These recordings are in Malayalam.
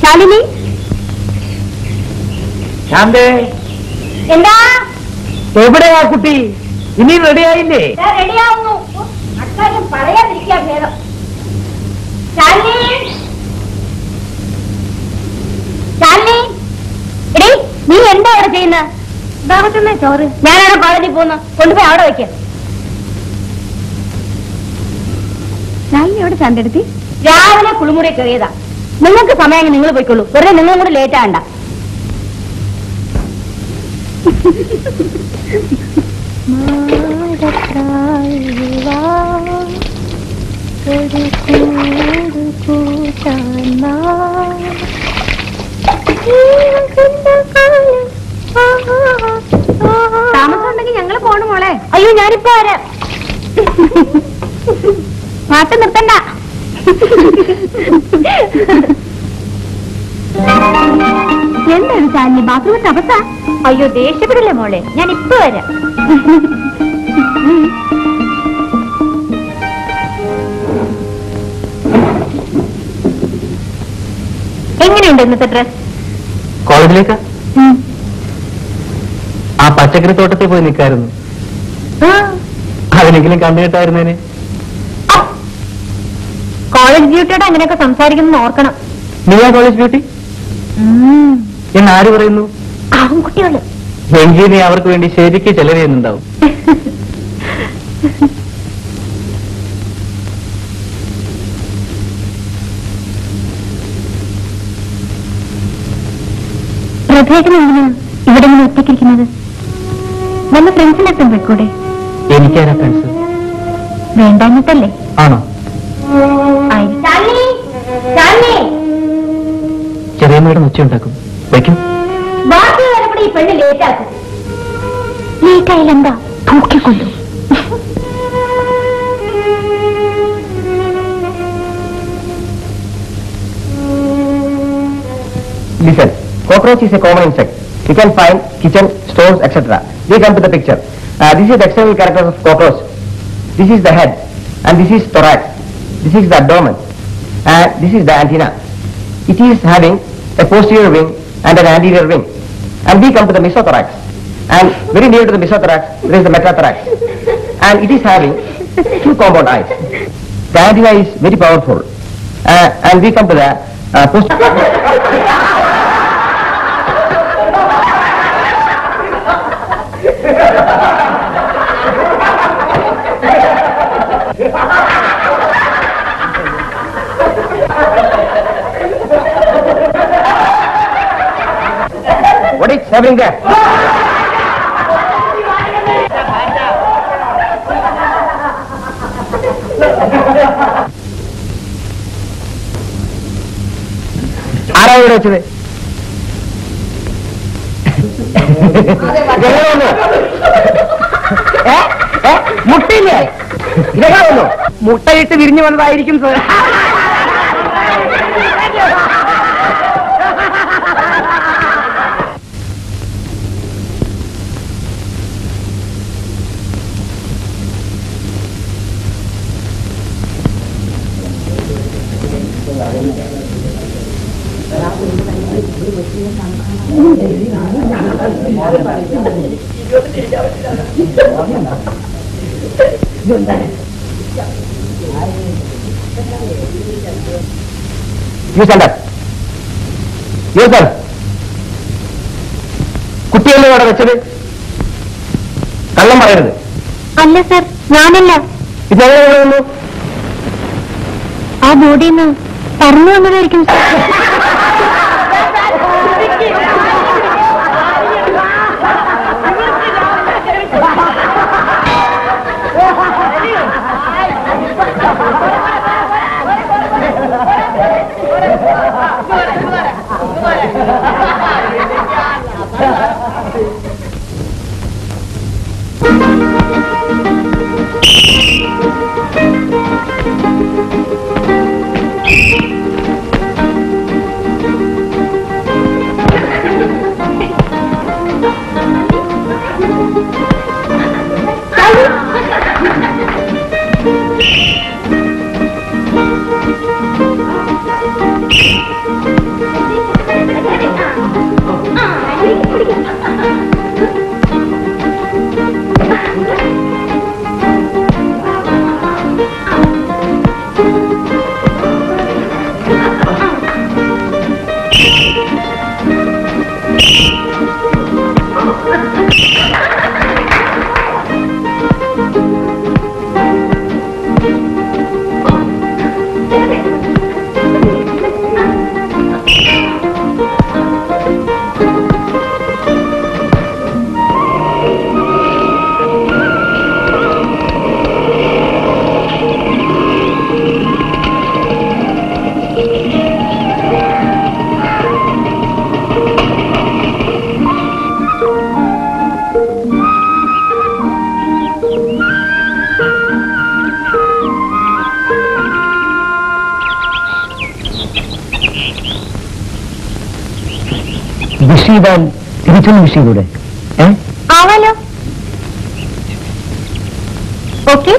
ശാലിനി ശാന്തേ എന്താ എവിടെയാ കുട്ടി ഇനി റെഡിയായില്ലേ റെഡിയാവുന്നു അക്കാര്യം പറയാതിരിക്കാൻ ഭേദം ശാലിനി ശാലിനി എടീ നീ എന്താ അവിടെ ചെയ്യുന്നത് ഭാഗത്തുനിന്ന് ചോറ് ഞാനവിടെ കോളേജിൽ പോകുന്നു കൊണ്ടുപോയി അവിടെ വെക്ക ശാലിനി എവിടെ ചന്തെടുത്തി രാവിലെ കുളിമുറി കയറിയതാ നിങ്ങൾക്ക് സമയം നിങ്ങൾ പോയിക്കോളൂ വെറുതെ നിങ്ങളും കൂടെ ലേറ്റ് ആണ്ട താമസം ഉണ്ടെങ്കിൽ ഞങ്ങൾ പോണു മോളെ അയ്യോ ഞാനിപ്പോ വരാം പാട്ട് നിർത്തണ്ട എന്താണ് ചാലിനി ബാത്റൂമിൽ തപസ അയ്യോ ദേഷ്യപ്പെടില്ലേ മോളെ ഞാൻ ഇപ്പൊ വരാം എങ്ങനെയുണ്ട് ഇന്നത്തെ ഡ്രസ് കോളേജിലേക്ക് ആ പച്ചക്കറി തോട്ടത്തിൽ പോയി നിൽക്കായിരുന്നു അതിനെങ്കിലും കണ്ടുകിട്ടായിരുന്നേനെ കോളേജ് ഡ്യൂട്ടിയോട് അങ്ങനെയൊക്കെ സംസാരിക്കുന്നു ഓർക്കണം നീയാ കോളേജ് ബ്യൂട്ടി എന്ന് ആര് പറയുന്നു ആൺകുട്ടികള് എങ്കിൽ നീ അവർക്ക് വേണ്ടി ശരിക്ക് ചെലവ് ചെയ്യുന്നുണ്ടാവും പ്രഭേദം എന്തിനാ ഇവിടെ ഇങ്ങനെ ഒറ്റയ്ക്കിരിക്കുന്നത് നല്ല ഫ്രണ്ട്സിനൊപ്പം പോയിക്കൂടെ എനിക്കാരാ ഫ്രണ്ട്സ് വേണ്ടാഞ്ഞിട്ടല്ലേ ആണോ ചെറിയ മേടം ഉച്ച ഉണ്ടാക്കും വയ്ക്കും ബാക്കി വരപ്പെടെ ഈ പെണ്ണ് ലേറ്റ് ആക്കും ലേറ്റ് ആയില്ലെന്താ തൂക്കിക്കൊണ്ടു Listen, cockroach is a common insect. You can find kitchen, stores, etc. We come to the picture. Uh, this is the external characters of cockroach. This is the head, and this is thorax. This is the abdomen, and this is the antenna. It is having a posterior wing and an anterior wing. And we come to the mesothorax. And very near to the mesothorax, there is the metathorax. And it is having two compound eyes. The antenna is very powerful. Uh, and we come to the uh, posterior... What is happening there? ആരാ ഇവിടെ വെച്ചത് ഇതെങ്ങനെ വന്നു? ഏ? ഏ? മുട്ടയില്ലേ ഇതെങ്ങനെ വന്നു മുട്ടയിട്ട് വിരിഞ്ഞു വന്നതായിരിക്കും sir you centre you sir കുട്ടിയല്ലേ അവിടെ വെച്ചത് കള്ളം പറയരുത് അല്ല സർ ഞാനല്ല ഇതെങ്ങനെ ഇവിടെ വന്നു ആ ബോഡിയിൽ നിന്ന് പറഞ്ഞു വന്നതായിരിക്കും സർ വിഷ് ചെയ്താൽ തിരിച്ചൊന്ന് വിഷ് ചെയ്തൂടെ ഏ ആവാലോ ഓക്കെ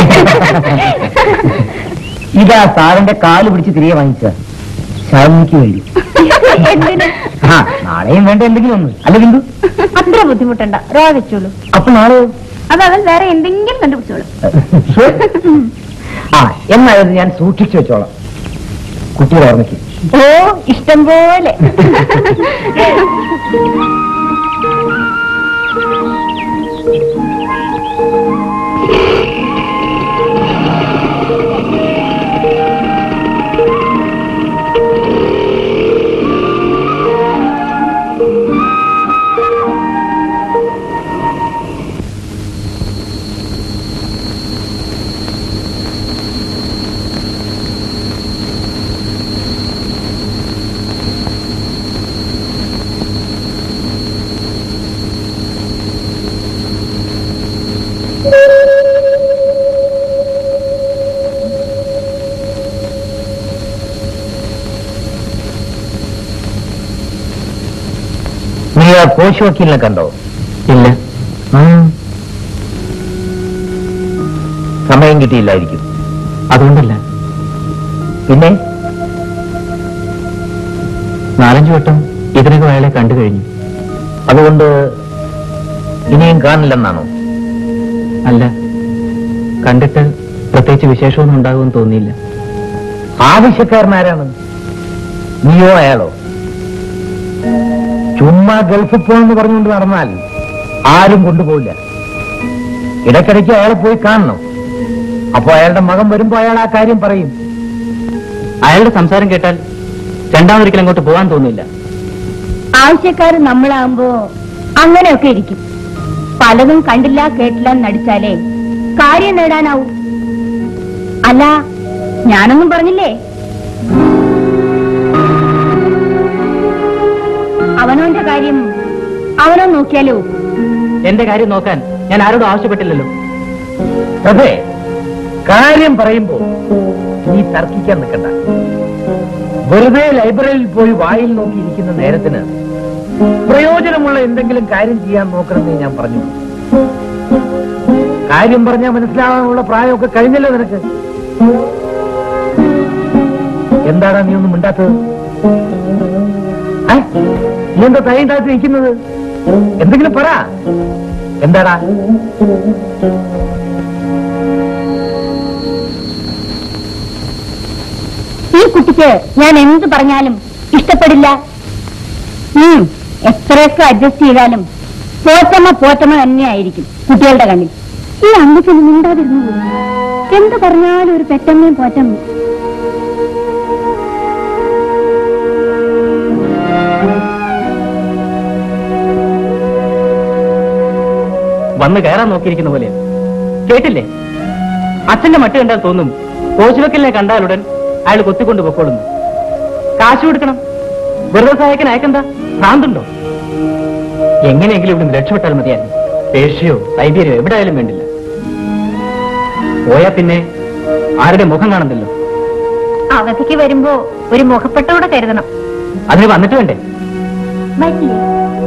ഇതാ സാറിന്റെ കാല് പിടിച്ച് തിരികെ വാങ്ങിച്ച ശാലിനിക്ക് വേണ്ടി എന്തിന് ആ നാളെയും വേണ്ട എന്തെങ്കിലും ഒന്ന് അല്ല ബിന്ദു അത്ര ബുദ്ധിമുട്ടണ്ട റോ വെച്ചോളൂ അപ്പൊ നാളെ അത് അവൻ വേറെ എന്തെങ്കിലും കണ്ടുപിടിച്ചോളൂ ആ എന്നായത് ഞാൻ സൂക്ഷിച്ചു വെച്ചോളാം കുട്ടിയുടെ ഓർമ്മയ്ക്ക് ഓ ഇഷ്ടം പോലെ നീ ആ കോശ് വക്കീലിനെ കണ്ടോ ഇല്ല സമയം കിട്ടിയില്ലായിരിക്കും അതുകൊണ്ടല്ല പിന്നെ നാലഞ്ചു വട്ടം ഇതിനകം അയാളെ കണ്ടു കഴിഞ്ഞു അതുകൊണ്ട് ഇനിയും കാണില്ലെന്നാണോ അല്ല കണ്ടിട്ട് പ്രത്യേകിച്ച് വിശേഷമൊന്നും ഉണ്ടാകുമെന്ന് തോന്നിയില്ല ആവശ്യക്കാരനാരാണ് നീയോ അയാളോ ചുമ്മാ ഗൾഫിൽ പോകണമെന്ന് പറഞ്ഞുകൊണ്ട് നടന്നാൽ ആരും കൊണ്ടുപോയില്ല ഇടയ്ക്കിടയ്ക്ക് അയാളെ പോയി കാണണം അപ്പൊ അയാളുടെ മകൻ വരുമ്പോ അയാൾ ആ കാര്യം പറയും അയാളുടെ സംസാരം കേട്ടാൽ രണ്ടാമതൊരിക്കൽ അങ്ങോട്ട് പോകാൻ തോന്നില്ല ആവശ്യക്കാർ നമ്മളാകുമ്പോ അങ്ങനെയൊക്കെ ഇരിക്കും പലതും കണ്ടില്ല കേട്ടില്ല എന്ന് നടിച്ചാലേ കാര്യം നേടാനാവും അല്ല ഞാനൊന്നും പറഞ്ഞില്ലേ അവനവന്റെ കാര്യം അവനോ നോക്കിയാലോ എന്റെ കാര്യം നോക്കാൻ ഞാൻ ആരോടും ആവശ്യപ്പെട്ടില്ലല്ലോ അതെ കാര്യം പറയുമ്പോ നീ തർക്കിക്കാൻ നിൽക്കണ്ട വെറുതെ ലൈബ്രറിയിൽ പോയി വായിൽ നോക്കി ഇരിക്കുന്ന നേരത്തിന് പ്രയോജനമുള്ള എന്തെങ്കിലും കാര്യം ചെയ്യാൻ നോക്കണമെന്ന് ഞാൻ പറഞ്ഞു കാര്യം പറഞ്ഞാൽ മനസ്സിലാവാനുള്ള പ്രായമൊക്കെ കഴിഞ്ഞല്ലോ നിനക്ക് എന്താണ് നീ ഒന്നും മിണ്ടാത്തത് ഏ? നീ എന്താ തൈ ഉണ്ടാക്കി നിൽക്കുന്നത് എന്തെങ്കിലും പറ എന്താടാ ഈ കുട്ടിക്ക് ഞാൻ എന്ത് പറഞ്ഞാലും ഇഷ്ടപ്പെടില്ല ഉം, എത്രയൊക്കെ അഡ്ജസ്റ്റ് ചെയ്താലും പോറ്റമ്മ പോറ്റമ്മ തന്നെയായിരിക്കും കുട്ടികളുടെ കണ്ണിൽ ഈ അമ്മയ്ക്കൊന്ന് മിണ്ടാതിരുന്നു പോയി. എന്ത് പറഞ്ഞാലും ഒരു പെറ്റമ്മയും പോറ്റമ്മയും വന്ന് കയറാൻ നോക്കിയിരിക്കുന്ന പോലെ കേട്ടില്ലേ അച്ഛന്റെ മട്ട് കണ്ടാൽ തോന്നും കോശുവക്കലിനെ കണ്ടാലുടൻ അയാൾ കൊത്തിക്കൊണ്ട് പൊക്കോളുന്നു കാശ് കൊടുക്കണം വെറുതെ സഹായിക്കാൻ അയക്കെന്താ ഭ്രാന്തുണ്ടോ എങ്ങനെയെങ്കിലും ഇവിടുന്ന് രക്ഷപ്പെട്ടാൽ മതിയായിരുന്നു പേർഷ്യയോ സൈബീരിയോ എവിടെ ആയാലും വേണ്ടില്ല പോയാ പിന്നെ ആരുടെ മുഖം കാണണ്ടല്ലോ അവധിക്ക് വരുമ്പോ ഒരു മുഖപ്പെട്ടോടെ കരുതണം അതിന് വന്നിട്ട് വേണ്ടേ വരില്ലേ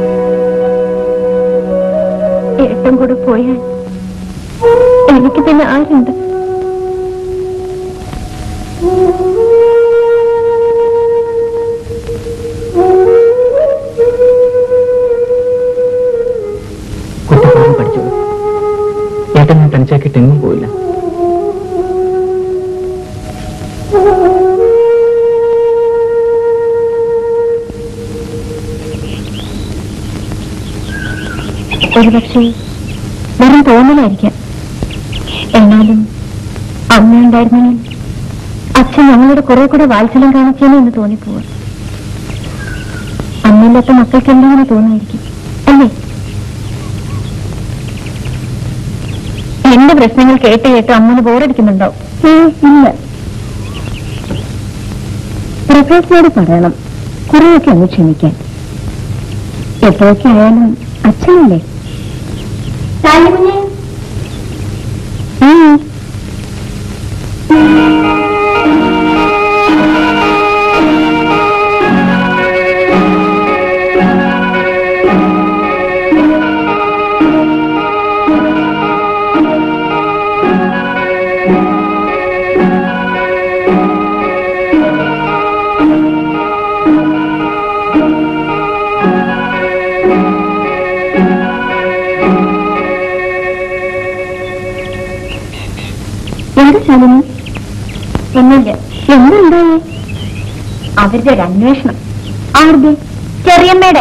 ഏട്ടൻ കൂടെ പോയാൽ എനിക്ക് പിന്നെ ആരുണ്ട് കുട്ടിക്കാരൻ പഠിച്ചത് ഏട്ടൻ ഞാൻ തനിച്ചാക്കിയിട്ട് എങ്ങും പോയില്ല ഒരുപക്ഷെ വെറും തോന്നലായിരിക്കാം എന്നാലും അമ്മയുണ്ടായിരുന്നെങ്കിൽ അച്ഛൻ ഞങ്ങളുടെ കുറെ കൂടെ വാത്സല്യം കാണിച്ചേനെ എന്ന് തോന്നിപ്പോവാ അമ്മയില്ലാത്ത മക്കൾക്ക് എന്തെങ്കിലും തോന്നായിരിക്കും അല്ലേ എന്റെ പ്രശ്നങ്ങൾ കേട്ട് കേട്ട് അമ്മന് ബോറടിക്കുന്നുണ്ടോ ഇല്ല പ്രൊഫസറോട് പറയണം കുറെയൊക്കെ ഒന്ന് ക്ഷമിക്കാൻ എപ്പോഴൊക്കെ ആയാലും അച്ഛനല്ലേ ഉം. എന്താ ശാലിനി ഒന്നുമില്ല എന്തുണ്ടായേ അവരുടെ ഒരു അന്വേഷണം ആരുടെ ചെറിയമ്മയുടെ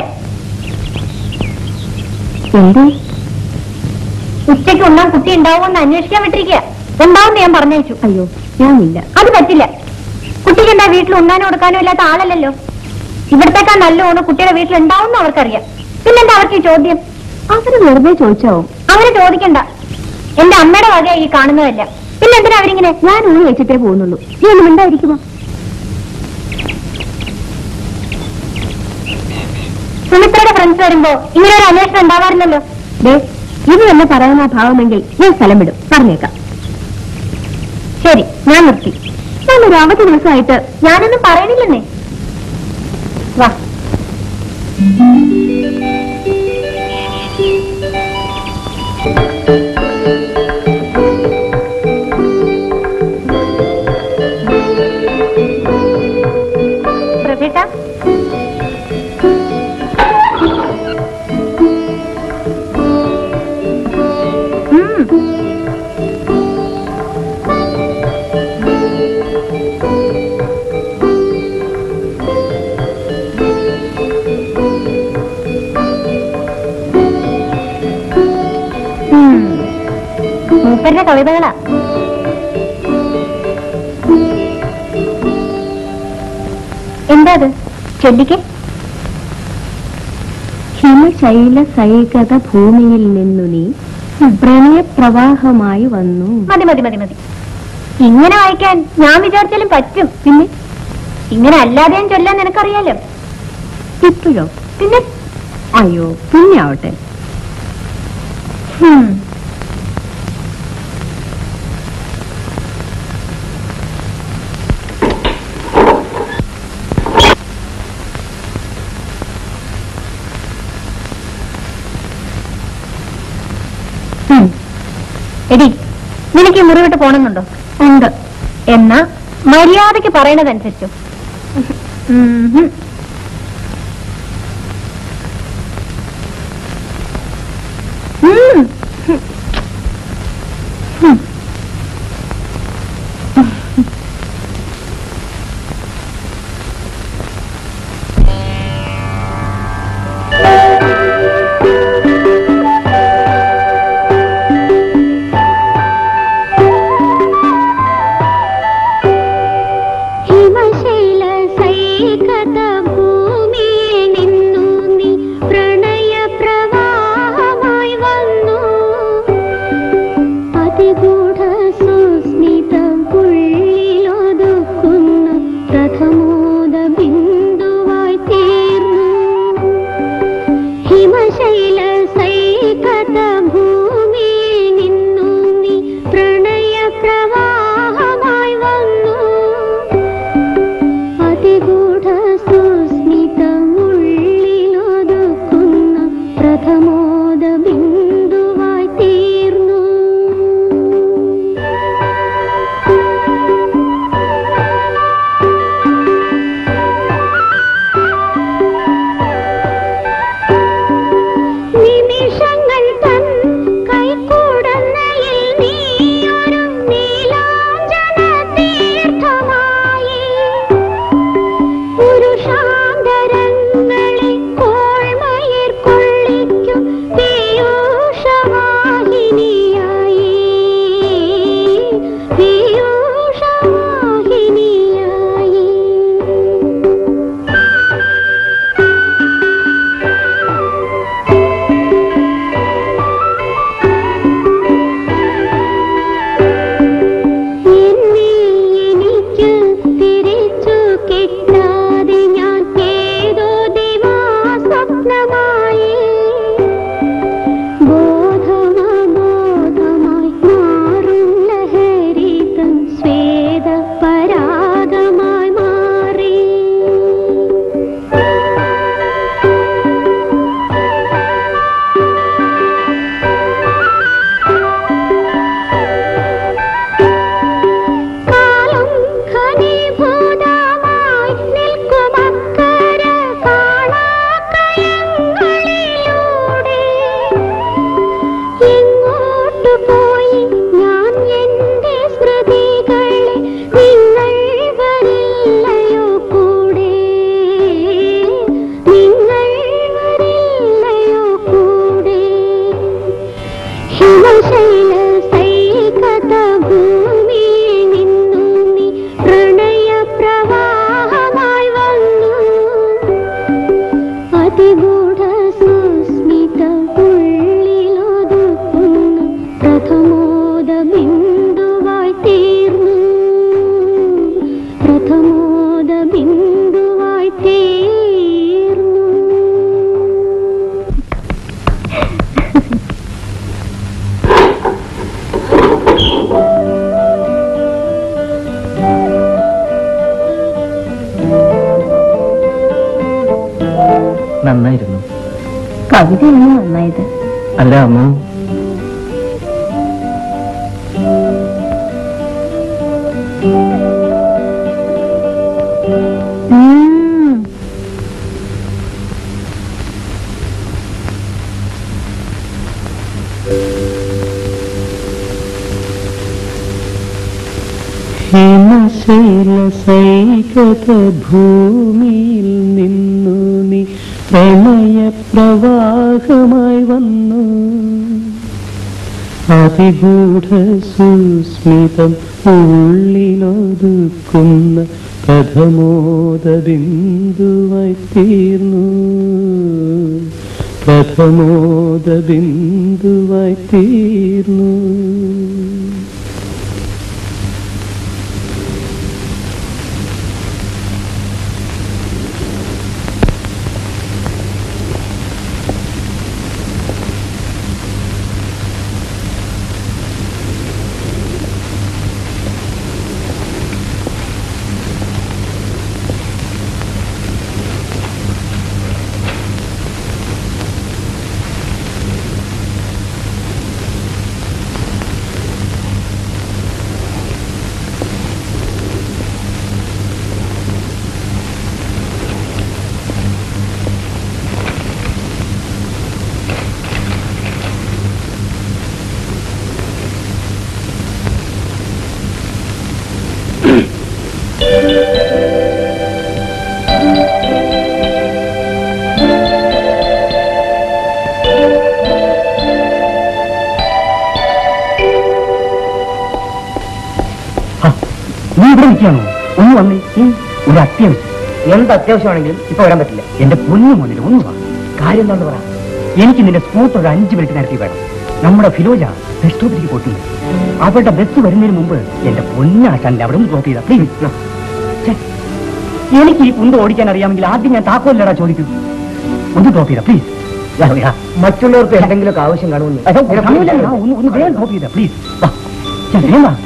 എന്ത് ഉച്ചയ്ക്ക് ഉണ്ണാൻ കുട്ടി ഉണ്ടാവുമെന്ന് അന്വേഷിക്കാൻ വിട്ടിരിക്കുക ഉണ്ടാവുമെന്ന് ഞാൻ പറഞ്ഞയച്ചു അയ്യോ ഞാനില്ല അത് പറ്റില്ല കുട്ടിക്ക് എന്താ വീട്ടിൽ ഉണ്ണാനും കൊടുക്കാനും ഇല്ലാത്ത ആളല്ലല്ലോ ഇവിടത്തേക്കാ നല്ല ഊണ് കുട്ടിയുടെ വീട്ടിൽ ഉണ്ടാവും അവർക്കറിയാം പിന്നെന്താ അവർക്ക് ഈ ചോദ്യം അവര് വെറുതെ ചോദിച്ചാവും അവര് ചോദിക്കണ്ട എന്റെ അമ്മയുടെ വക ഈ കാണുന്നതല്ല പിന്നെ എന്തിനാ അവരിങ്ങനെ ഞാൻ ഊണ് വെച്ചിട്ടേ പോകുന്നുള്ളൂ നീ ഒന്നും ഉണ്ടായിരിക്കുമോ സുമിത്രയുടെ ഫ്രണ്ട്സ് വരുമ്പോ ഇങ്ങനെ ഒരു അന്വേഷണം ഉണ്ടാവാറില്ലല്ലോ ദേ ഇത് തന്നെ പറയുന്ന ഭാവമെങ്കിൽ ഞാൻ സ്ഥലം വിടും പറഞ്ഞേക്കാം ശരി ഞാൻ നിർത്തി ഞാനൊരു അവധി ദിവസമായിട്ട് ഞാനൊന്നും പറയണില്ലെന്നേ വാ പ്രഭേട്ട മൂപ്പരുടെ കവിതകളാ എന്താ അത് ചൊല്ലിക്ക് ഹിമശൈല സൈകത ഭൂമിയിൽ നിന്നു നീ പ്രണയപ്രവാഹമായി വന്നു മതി മതി മതി മതി ഇങ്ങനെ വായിക്കാൻ ഞാൻ വിചാരിച്ചാലും പറ്റും പിന്നെ ഇങ്ങനെ അല്ലാതെയും ചൊല്ലാൻ നിനക്കറിയാലോ ഇപ്പോഴോ പിന്നെ അയ്യോ പിന്നെ ആവട്ടെ ഹും. ഉം. എടി നിനക്ക് ഈ മുറി വിട്ട് പോണമെന്നുണ്ടോ ഉണ്ട് എന്നാ മര്യാദക്ക് പറയണതനുസരിച്ചോ ഉം ഹും. ഉം. ഉം. ഹിമശൈല സൈകത ഭൂമിയിൽ നിന്നു നീ പ്രണയ പ്രവാഹമായി വന്നു നന്നായിരുന്നു കവിതയാണ് നന്നായത് അല്ല അമ്മു ഉം. ഹിമശൈല സൈകത ഭൂമിയിൽ നിന്നു നീ പ്രണയ പ്രവാഹമായി വന്നു അതിഗൂഢ സുസ്മിതം ഉള്ളിലൊതുക്കുന്ന പ്രഥമോദ ബിന്ദുവായി തീർന്നു പ്രഥമോദ ബിന്ദുവായി തീർന്നു നീ ഇവിടെ നിൽക്കുകയാണോ ഒന്ന് വന്നേ ഒരു അത്യാവശ്യം എന്ത് അത്യാവശ്യമാണെങ്കിലും ഇപ്പൊ വരാൻ പറ്റില്ല എന്റെ പൊന്നു മോനിൽ ഒന്ന് വാ കാര്യം എന്താണെന്ന് പറ എനിക്ക് നിന്റെ സ്പോട്ട് ഒരു അഞ്ച് മിനിറ്റ് നേരത്തെ വേണം നമ്മുടെ ഫിലോജ ബെസ്റ്റോപ്പിലേക്ക് പൊട്ടി അവളുടെ ബസ് വരുന്നതിന് മുമ്പ് എന്റെ പൊന്നാശാനിൽ അവിടെ നിന്ന് ഡ്രോപ്പ് ചെയ്താ പ്ലീസ് എനിക്ക് ഈ കുന്ത് ഓടിക്കാൻ അറിയാമെങ്കിൽ ആദ്യം ഞാൻ താക്കോലടാ ചോദിക്കൂ ഒന്ന് ഡ്രോപ്പ് ചെയ്താ പ്ലീസ് മറ്റുള്ളവർക്ക് എന്തെങ്കിലുമൊക്കെ ആവശ്യം കാണുമെന്ന് ഒന്ന് ഒന്ന് വേഗം ഡ്രോപ്പ് ചെയ്താ പ്ലീസ് വാ ചെ, വേഗം വാ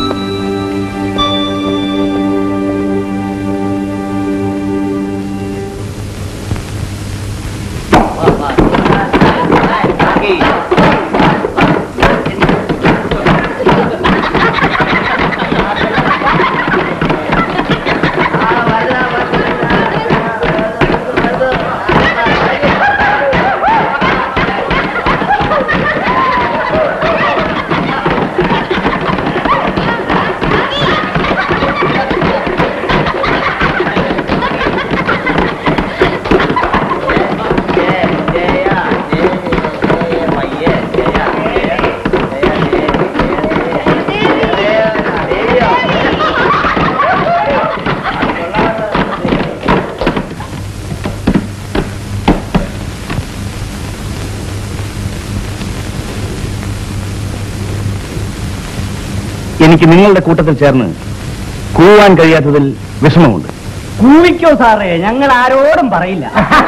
എനിക്ക് നിങ്ങളുടെ കൂട്ടത്തിൽ ചേർന്ന് കൂവാൻ കഴിയാത്തതിൽ വിഷമമുണ്ട് കൂവിക്കോ സാറേ ഞങ്ങൾ ആരോടും പറയില്ല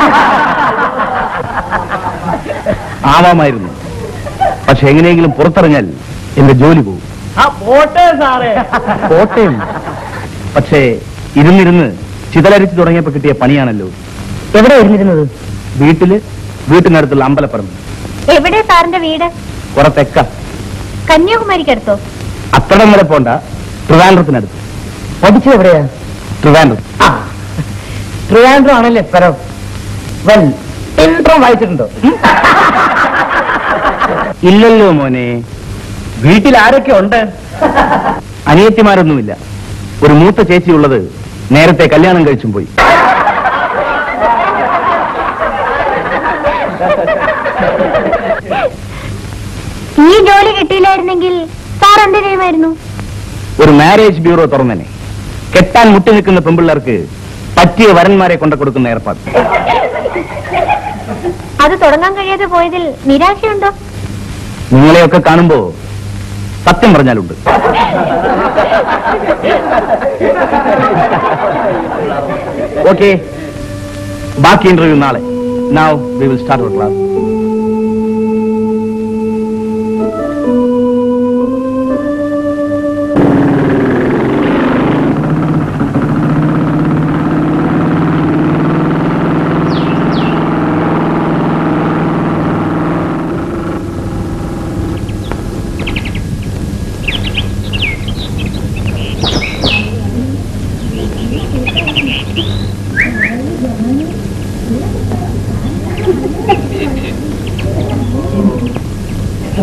ആവാമായിരുന്നു പക്ഷെ എങ്ങനെയെങ്കിലും പുറത്തിറങ്ങിയാൽ എന്റെ ജോലി പോകും ആ പോട്ടെ സാറേ കോട്ടയം പക്ഷേ ഇരുന്നിരുന്ന് ചിതലരിച്ചു തുടങ്ങിയപ്പോ കിട്ടിയ പണിയാണല്ലോ എവിടെ ഇരുന്നിരുന്നത് വീട്ടില് വീട്ടിനടുത്തുള്ള അമ്പലപ്പറമ്പ് എവിടെ സാറിന്റെ വീട് കുറെ തെക്ക കന്യാകുമാരിക്കടുത്തോ അത്തടം വരെ പോണ്ട ട്രിവാൻഡ്രത്തിനടുത്ത് പഠിച്ചത് എവിടെയാ ട്രിവാൻഡ്രം ആ ട്രിവാൻഡ്രം ആണല്ലേ സ്ഥലം വെൽ ഇൻട്രം വായിച്ചിട്ടുണ്ടോ ഇല്ലല്ലോ മോനെ വീട്ടിൽ ആരൊക്കെ ഉണ്ട് അനിയത്തിമാരൊന്നുമില്ല ഒരു മൂത്ത ചേച്ചിയുള്ളത് നേരത്തെ കല്യാണം കഴിച്ചും പോയി ഈ ജോലി കിട്ടിയില്ലായിരുന്നെങ്കിൽ സാർ എന്ത് ചെയ്യുമായിരുന്നു ഒരു മാരേജ് ബ്യൂറോ തുറന്നനെ കെട്ടാൻ മുട്ടി നിൽക്കുന്ന പെമ്പിള്ളേർക്ക് പറ്റിയ വരന്മാരെ കൊണ്ട കൊടുക്കുന്ന ഏർപ്പാട് അത് തുടങ്ങാൻ കഴിയാതെ പോയതിൽ നിരാശയുണ്ടോ നിങ്ങളെയൊക്കെ കാണുമ്പോ സത്യം പറഞ്ഞാലുണ്ട് ഓക്കെ ബാക്കി ഇന്റർവ്യൂ നാളെ now we will start our class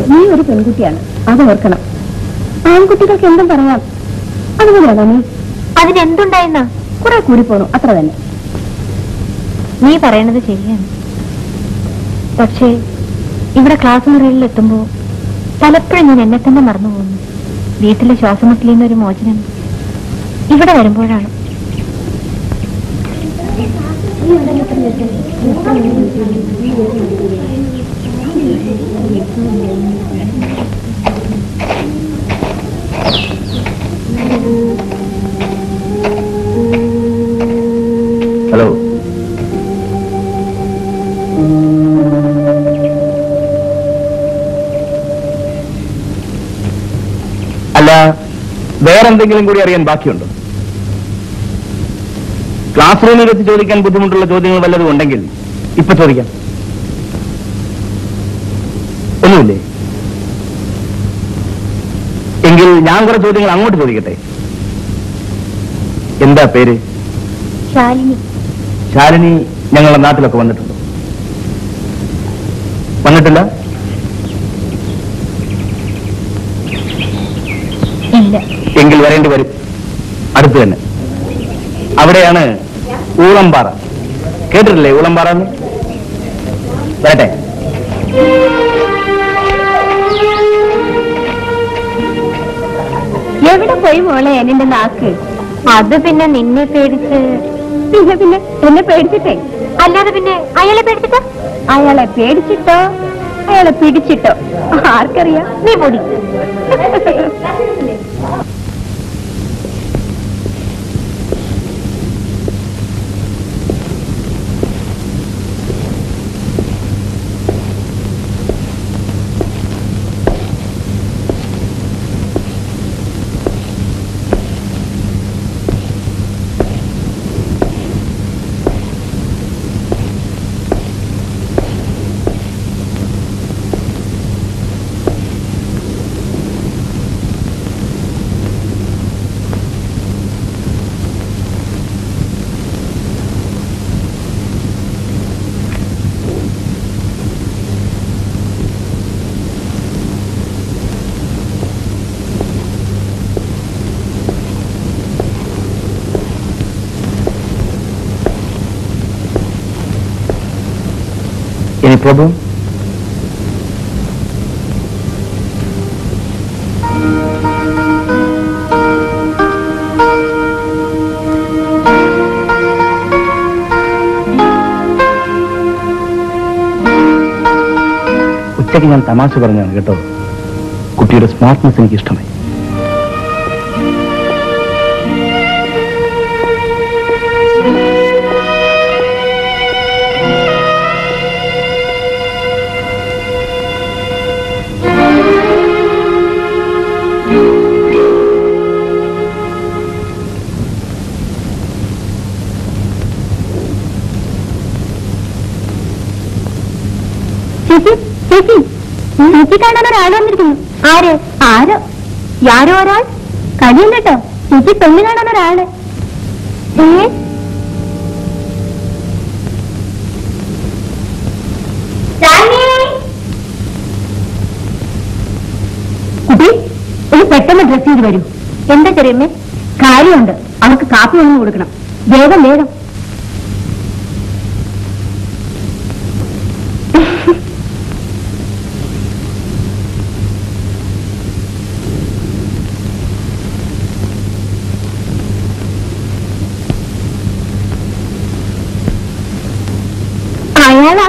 നീ ഒരു പെൺകുട്ടിയാണ് അത് ഓർക്കണം ആൺകുട്ടികൾക്ക് എന്തും പറയാം അതുപോലെയാണോ നീ അതിനെന്തുണ്ടായെന്നാ കുറെ കൂടി പോണു അത്ര തന്നെ നീ പറയണത് ശരിയാണ് പക്ഷേ ഇവിടെ ക്ലാസ് മുറികളിൽ എത്തുമ്പോ പലപ്പോഴും ഞാൻ എന്നെ തന്നെ മറന്നു പോകുന്നു വീട്ടിലെ ശ്വാസമുട്ടലിൽ നിന്നൊരു മോചനം ഇവിടെ വരുമ്പോഴാണ് ഹലോ അല്ല വേറെന്തെങ്കിലും കൂടി അറിയാൻ ബാക്കിയുണ്ടോ ക്ലാസ് റൂമിൽ വെച്ച് ചോദിക്കാൻ ബുദ്ധിമുട്ടുള്ള ചോദ്യങ്ങൾ വല്ലതും ഉണ്ടെങ്കിൽ ഇപ്പൊ ചോദിക്കാം ഒന്നുമില്ലേ എങ്കിൽ ഞാൻ കുറെ ചോദ്യങ്ങൾ അങ്ങോട്ട് ചോദിക്കട്ടെ എന്താ പേര് ശാലിനി ശാലിനി ഞങ്ങളുടെ നാട്ടിലൊക്കെ വന്നിട്ടുണ്ടോ വന്നിട്ടില്ല ഇല്ല എങ്കിൽ വരേണ്ടി വരും അടുത്ത് തന്നെ അവിടെയാണ് ഊളംപാറ കേട്ടിട്ടില്ലേ ഊളംപാറ എന്ന് വരട്ടെ എവിടെ പോയി മോളെ എന്നെ നാക്ക് അത് പിന്നെ നിന്നെ പേടിച്ച് പിന്നെ പിന്നെ എന്നെ പേടിച്ചിട്ടേ അല്ലാതെ പിന്നെ അയാളെ പേടിച്ചിട്ടാ അയാളെ പേടിച്ചിട്ടോ അയാളെ പിടിച്ചിട്ടോ ആർക്കറിയാം നീ പൊടി Any problem? ഉച്ചയ്ക്ക് ഞാൻ തമാശ പറഞ്ഞാണ് കേട്ടോ കുട്ടിയുടെ സ്മാർട്ട്നെസ് എനിക്ക് ഇഷ്ടമായി ചേച്ചി ചേച്ചി ചേച്ചി കാണാൻ ഒരാൾ വന്നിരിക്കുന്നു ആര് ആരോ യാരോ ഒരാൾ കടിയല്ല കേട്ടോ ചേച്ചി പെണ്ണ് കാണാൻ ഒരാള് ഏ കുട്ടി ഒരു പെട്ടെന്ന് ഡ്രസ് ചെയ്ത് വരൂ എന്താ ചെറിയമ്മേ കാര്യമുണ്ട് അവർക്ക് കാപ്പി ഒന്നും കൊടുക്കണം വേഗം വേഗം അയാളാ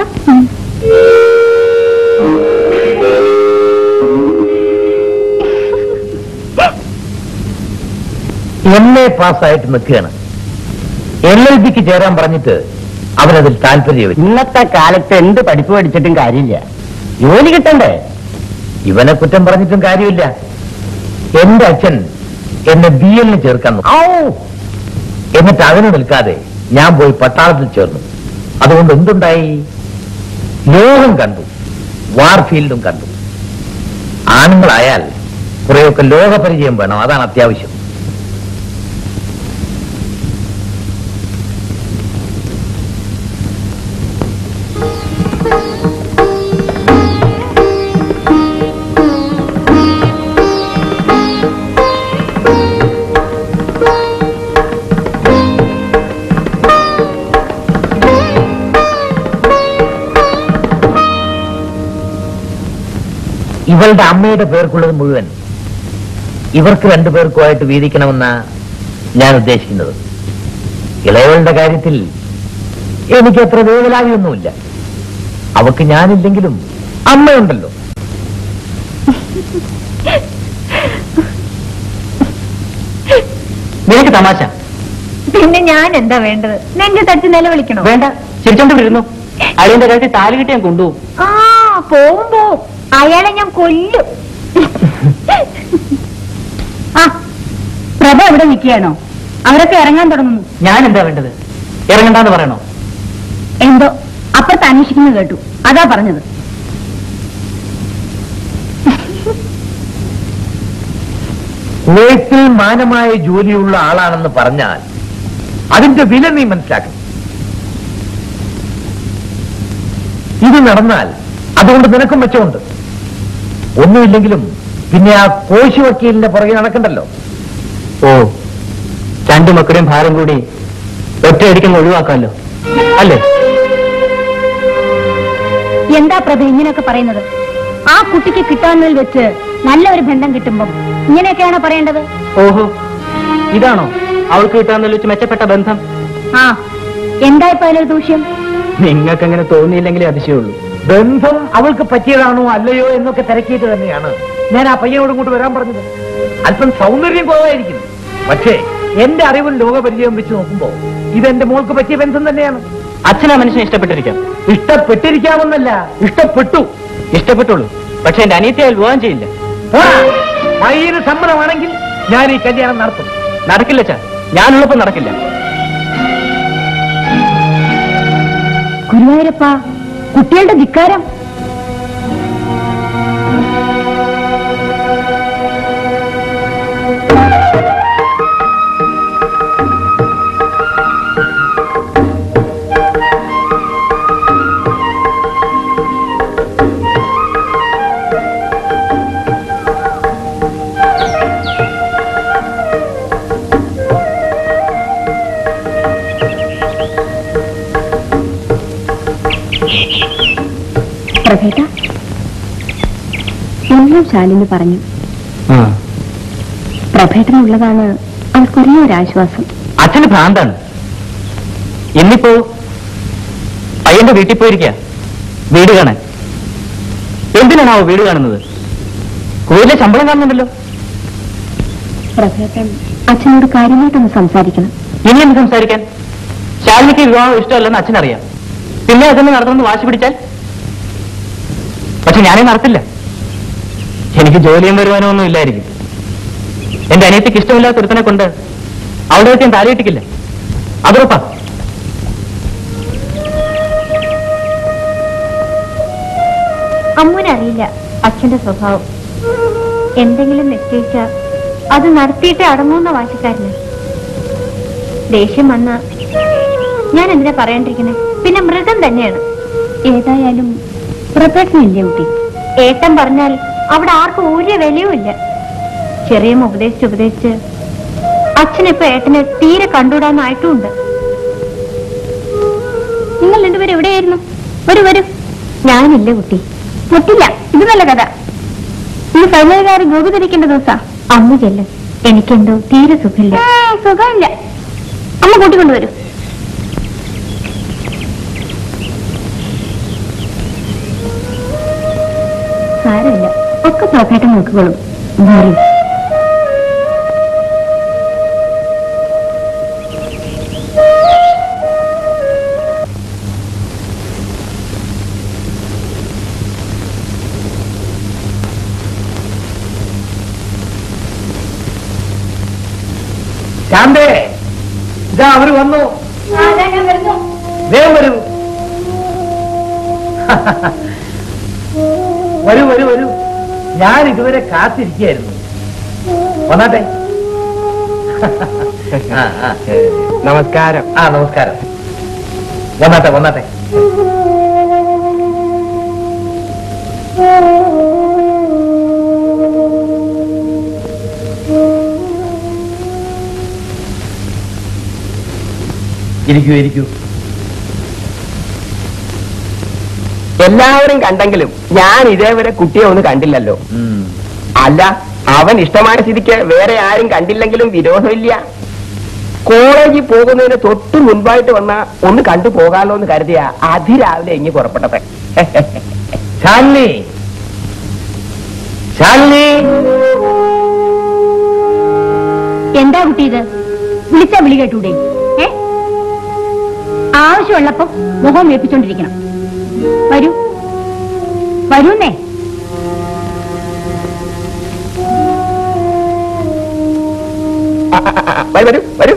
എം എ പാസ്സായിട്ട് നിൽക്കുകയാണ് എൽ എൽ ബിക്ക് ചേരാൻ പറഞ്ഞിട്ട് അവനതിൽ താല്പര്യമില്ല ഇന്നത്തെ കാലത്ത് എന്ത് പഠിപ്പ് പഠിച്ചിട്ടും കാര്യമില്ല ജോലി കിട്ടണ്ടേ ഇവനെ കുറ്റം പറഞ്ഞിട്ടും കാര്യമില്ല എന്റെ അച്ഛൻ എന്നെ ബി എല്ലിന് ചേർക്കാൻ നോക്കി. ഔ! എന്നിട്ട് അതിന് നിൽക്കാതെ ഞാൻ പോയി പട്ടാളത്തിൽ ചേർന്നു അതുകൊണ്ട് എന്തുണ്ടായി ലോകം കണ്ടു വാർഫീൽഡും കണ്ടു ആണുങ്ങളായാൽ കുറെയൊക്കെ ലോകപരിചയം വേണം അതാണ് അത്യാവശ്യം ഇവളുടെ അമ്മയുടെ പേർക്കുള്ളത് മുഴുവൻ ഇവർക്ക് രണ്ടുപേർക്കുമായിട്ട് വീതിക്കണമെന്ന ഞാൻ ഉദ്ദേശിക്കുന്നത് ഇളയവളുടെ കാര്യത്തിൽ എനിക്ക് അത്ര വേവലാതിയൊന്നുമില്ല അവക്ക് ഞാനില്ലെങ്കിലും അമ്മയുണ്ടല്ലോ നിനക്ക് തമാശ പിന്നെ ഞാൻ എന്താ വേണ്ടത് നെഞ്ചു തട്ടി നിലവിളിക്കണോ വേണ്ട ചിരിച്ചോണ്ട് വിടുന്നു അളിയന്റെ കാര്യത്തിൽ താലി കിട്ടി ഞാൻ കൊണ്ടുപോകും ആ പോവും പോവും അയാളെ ഞാൻ കൊല്ലും ആ പ്രഭ എവിടെ നിൽക്കുകയാണോ അവരൊക്കെ ഇറങ്ങാൻ തുടങ്ങുന്നു ഞാൻ എന്താ വേണ്ടത് ഇറങ്ങണ്ടെന്ന് പറയണോ എന്തോ അപ്പുറത്ത് അന്വേഷിക്കുന്നത് കേട്ടു അതാ പറഞ്ഞത് കുവൈത്തിൽ മാനമായ ജോലിയുള്ള ആളാണെന്ന് പറഞ്ഞാൽ അതിന്റെ വില നീ മനസ്സിലാക്കണം ഇത് നടന്നാൽ അതുകൊണ്ട് നിനക്കും മെച്ചമുണ്ട് ഒന്നുമില്ലെങ്കിലും പിന്നെ ആ കോശി വക്കീലിന്റെ പുറകെ നടക്കണ്ടല്ലോ ഓ രണ്ടു മക്കളുടെയും ഭാരം കൂടി ഒറ്റയടിക്കങ്ങ് ഒഴിവാക്കാമല്ലോ അല്ലേ എന്താ പ്രഭ ഇങ്ങനെയൊക്കെ പറയുന്നത് ആ കുട്ടിക്ക് കിട്ടാവുന്നതിൽ വെച്ച് നല്ല ഒരു ബന്ധം കിട്ടുമ്പം ഇങ്ങനെയൊക്കെയാണോ പറയേണ്ടത് ഓഹോ ഇതാണോ അവൾക്ക് കിട്ടാന്നല്ലോ വെച്ച് മെച്ചപ്പെട്ട ബന്ധം ആ എന്താ ഇപ്പൊ അതിലൊരു ദൂഷ്യം നിങ്ങൾക്ക് അങ്ങനെ തോന്നിയില്ലെങ്കിലേ അതിശയുള്ളൂ ബന്ധം അവൾക്ക് പറ്റിയതാണോ അല്ലയോ എന്നൊക്കെ തിരക്കിയിട്ട് തന്നെയാണ് ഞാൻ ആ പയ്യനോട് ഇങ്ങോട്ട് വരാൻ പറഞ്ഞത് അല്പം സൗന്ദര്യം കുറവായിരിക്കും പക്ഷേ എന്റെ അറിവും ലോകപരിചയം വെച്ച് നോക്കുമ്പോ ഇത് എന്റെ മോൾക്ക് പറ്റിയ ബന്ധം തന്നെയാണ് അച്ഛനാ മനുഷ്യനെ ഇഷ്ടപ്പെട്ടിരിക്കാം ഇഷ്ടപ്പെട്ടിരിക്കാമെന്നല്ല ഇഷ്ടപ്പെട്ടു ഇഷ്ടപ്പെട്ടുള്ളൂ പക്ഷെ എന്റെ അനിയത്തെ അയാൾ വിവാഹം ചെയ്യില്ല പോടാ. പയ്യന് സമ്മതമാണെങ്കിൽ ഞാൻ ഈ കല്യാണം നടത്തും നടക്കില്ല ചാ ഞാനുള്ളപ്പോ നടക്കില്ല ഗുരുവായൂരപ്പ കുട്ടികളുടെ ധിക്കാരം പ്രഭേട്ട എല്ലാം ശാലിന് പറഞ്ഞു പ്രഭേട്ടനുള്ളതാണ് അവൾക്കൊരേ ഒരു ആശ്വാസം അച്ഛന് ഭ്രാന്താണ് ഇന്നിപ്പോ പയ്യന്റെ വീട്ടിൽ പോയിരിക്ക വീട് കാണാൻ എന്തിനാണാവോ വീട് കാണുന്നത് കൂടുതലെ ശമ്പളം കാണുന്നുണ്ടല്ലോ പ്രഭേട്ടൻ അച്ഛനോട് കാര്യമായിട്ടൊന്ന് സംസാരിക്കണം ഇനി എന്ത് സംസാരിക്കാൻ ശാലിനിക്ക് വിവാഹം ഇഷ്ടമല്ലെന്ന് അച്ഛനറിയാം പിന്നെ അതൊന്ന് നടത്തണമെന്ന് വാശി പിടിച്ചാൽ പക്ഷെ ഞാനേ നടത്തില്ല എനിക്ക് ജോലിയും വരുമാനവും ഒന്നും ഇല്ലായിരിക്കും എന്റെ അനിയത്തിക്ക് ഇഷ്ടമില്ലാത്ത ഒരുത്തനെ കൊണ്ട് അവിടെ വെച്ച് ഞാൻ താലിയിട്ടിക്കില്ല അതുറപ്പാ അമ്മൂനറിയില്ല അച്ഛന്റെ സ്വഭാവം എന്തെങ്കിലും നിശ്ചയിച്ച അത് നടത്തിയിട്ട് അടങ്ങുന്ന വാശിക്കാരന് ദേഷ്യം വന്ന ഞാൻ എന്തിനാ പറയാണ്ടിരിക്കുന്നത് പിന്നെ മൃഗം തന്നെയാണ് ഏതായാലും പ്രഭേട്ടനില്ലേ കുട്ടി ഏട്ടൻ പറഞ്ഞാൽ അവിടെ ആർക്കും ഒരു വിലയും ഇല്ല ചെറിയ ഉപദേശിച്ച് ഉപദേശിച്ച് അച്ഛനിപ്പോ ഏട്ടനെ തീരെ കണ്ടുവിടാനായിട്ടുമുണ്ട് നിങ്ങൾ രണ്ടുപേരും എവിടെയായിരുന്നു വരൂ വരൂ ഞാനില്ല കുട്ടി പൊട്ടില്ല ഇത് നല്ല കഥ ഈ ഫൈനലുകാർ ഗോപി ധരിക്കേണ്ട ദിവസാ അമ്മ ചെല്ല് എനിക്കെന്തോ തീരെ സുഖമില്ല ആ, സുഖമില്ല അമ്മ കൂട്ടിക്കൊണ്ടുവരൂ സാരമില്ല ഒക്കെ പ്രഭേട്ടൻ നോക്കിക്കോളും വരൂ ശാന്തേ ഇതാ അവര് വന്നു വേഗം വരൂ വരൂ വരൂ വരൂ ഞാൻ ഇതുവരെ കാത്തിരിക്കുകയായിരുന്നു വന്നാട്ടെ ആ, ആ. നമസ്കാരം ആ നമസ്കാരം വന്നാട്ടെ വന്നാട്ടെ ഇരിക്കൂ ഇരിക്കൂ എല്ലാവരും കണ്ടെങ്കിലും ഞാൻ ഇതേവരെ കുട്ടിയെ ഒന്ന് കണ്ടില്ലല്ലോ അല്ല അവൻ ഇഷ്ടമായ സ്ഥിതിക്ക് വേറെ ആരും കണ്ടില്ലെങ്കിലും വിരോധമില്ല കോളേജിൽ പോകുന്നതിന് തൊട്ട് മുൻപായിട്ട് വന്ന ഒന്ന് കണ്ടു പോകാമല്ലോ എന്ന് കരുതിയ അതിരാവിലെ ഇങ്ങി പുറപ്പെട്ടത് ശാലിനി ശാലിനി എന്താ കുട്ടി ഇത് വിളിച്ചാ വിളി കേട്ടൂടെ ഏ ആവശ്യമുള്ളപ്പോ മുഖം വേപ്പിച്ചോണ്ടിരിക്കണം വരൂ വരൂന്നേ ആ, ആ, ആ, ആ, വരൂ വരൂ വരൂ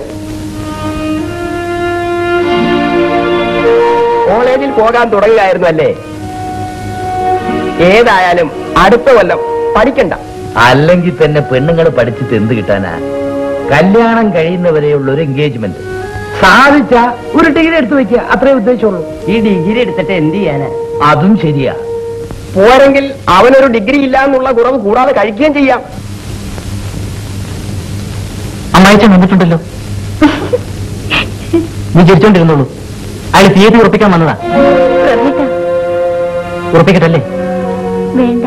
കോളേജിൽ പോകാൻ തുടങ്ങുകയായിരുന്നു അല്ലേ ഏതായാലും അടുത്ത കൊല്ലം പഠിക്കണ്ട അല്ലെങ്കിൽ തന്നെ പെണ്ണുങ്ങൾ പഠിച്ചിട്ട് എന്ത് കിട്ടാനാ കല്യാണം കഴിയുന്നവരെയുള്ള ഒരു എൻഗേജ്മെന്റ് സാധിച്ച ഒരു ഡിഗ്രി എടുത്തു വെക്കുക അത്രേ ഉദ്ദേശമുള്ളൂ ഈ ഡിഗ്രി എടുത്തിട്ട് എന്ത് ചെയ്യാനാ അതും ശരിയാ പോരെങ്കിൽ അവനൊരു ഡിഗ്രി ഇല്ല എന്നുള്ള കുറവ് കൂടാതെ കഴിക്കുകയും ചെയ്യാം അമ്മായിച്ചൻ വന്നിട്ടുണ്ടല്ലോ നീ ചിരിച്ചോണ്ടിരുന്നുള്ളൂ അയാൾ തീയതി ഉറപ്പിക്കാൻ വന്നതാ പ്രഭേട്ട ഉറപ്പിക്കട്ടല്ലേ വേണ്ട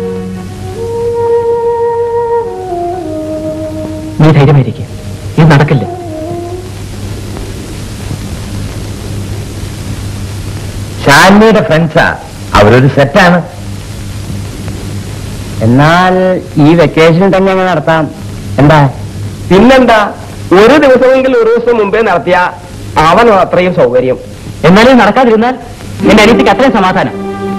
നീ ധൈര്യമായിരിക്കുക ഇത് നടക്കില്ല ശാലിനിയുടെ ഫ്രണ്ട്സാ അവരൊരു സെറ്റാണ് എന്നാൽ ഈ വെക്കേഷൻ തന്നെ അങ്ങ് നടത്താം എന്താ പിന്നെന്താ ഒരു ദിവസമെങ്കിൽ ഒരു ദിവസം മുമ്പേ നടത്തിയ അവൻ അത്രയും സൗകര്യം എന്നാലും ഇത് നടക്കാതിരുന്നാൽ എന്റെ അനിയത്തിക്ക് അത്രയും സമാധാനം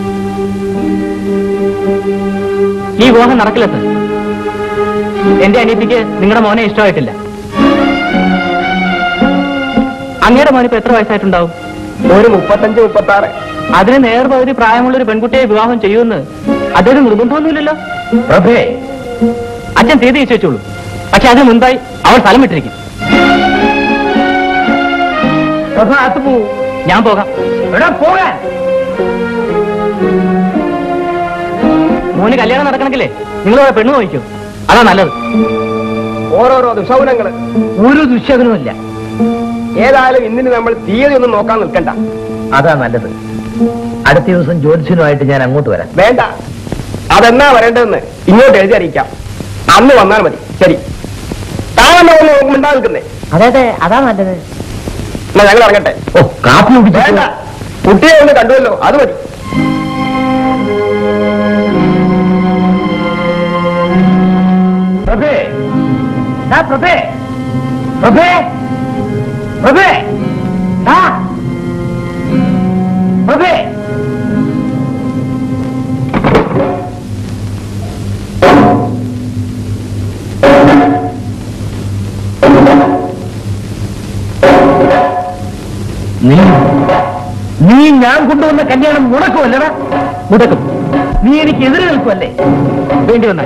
ഈ വിവാഹം നടക്കില്ലത്ത് എന്റെ അനിയത്തിക്ക് നിങ്ങളുടെ മോനെ ഇഷ്ടമായിട്ടില്ല അങ്ങയുടെ മോനിപ്പോ എത്ര വയസ്സായിട്ടുണ്ടാവും ഒരു മുപ്പത്തഞ്ച് മുപ്പത്തി ആറ് അതിന് നേർപകുതി പ്രായമുള്ള ഒരു പെൺകുട്ടിയെ വിവാഹം ചെയ്യുമെന്ന് അതൊരു നിർബന്ധമൊന്നുമില്ലല്ലോ പ്രഭേ അച്ഛൻ തീയതി നിശ്ചയിച്ചോളൂ പക്ഷെ അതിന് മുൻപായി അവൾ സ്ഥലം വിട്ടിരിക്കും പ്രഭ അത് പോവും ഞാൻ പോകാം എടാ പോകാൻ മോന് കല്യാണം നടക്കണമെങ്കിലേ നിങ്ങൾ പോയ പെണ്ണ് നോക്കൂ അതാ നല്ലത് ഓരോരോ ദുശൗനങ്ങള് ഒരു ദുശ്ശകനുമില്ല ഏതായാലും ഇന്നിന് നമ്മൾ തീയതി ഒന്നും നോക്കാൻ നിൽക്കണ്ട അതാ നല്ലത് അടുത്ത ദിവസം ജ്യോത്സ്യനുമായിട്ട് ഞാൻ അങ്ങോട്ട് വരാം വേണ്ട അതെന്നാ വരേണ്ടതെന്ന് ഇങ്ങോട്ട് എഴുതി അറിയിക്കാം അന്ന് വന്നാൽ മതി ശരി താനെന്നാ ഒന്ന് നോക്കുമ്പോണ്ടാ നിൽക്കുന്നേ അതെ അതെ അതാ നല്ലത് എന്നാ ഞങ്ങൾ ഇറങ്ങട്ടെ ഓ കാപ്പി വേണ്ട കുടിച്ചിട്ട് കുട്ടിയെ ഒന്ന് കണ്ടുവല്ലോ അത് മതി പ്രഭേ ദാ പ്രഭേ പ്രഭേ പ്രഭേ ദാ പ്രഭേ നീ നീ ഞാൻ കൊണ്ടുവന്ന കല്യാണം മുടക്കുമല്ലടാ മുടക്കും നീ എനിക്ക് എതിരെ നിൽക്കുമല്ലേ വേണ്ടി വന്നാൽ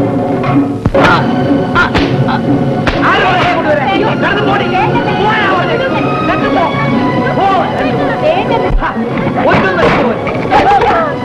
ആരും അവരെ കൊണ്ടുവരാൻ. കടന്നു പോടി. പോയാ അവരെ. കടന്നു പോ. പോ. ഹാ, ഒന്നും നിൽക്കുമോ?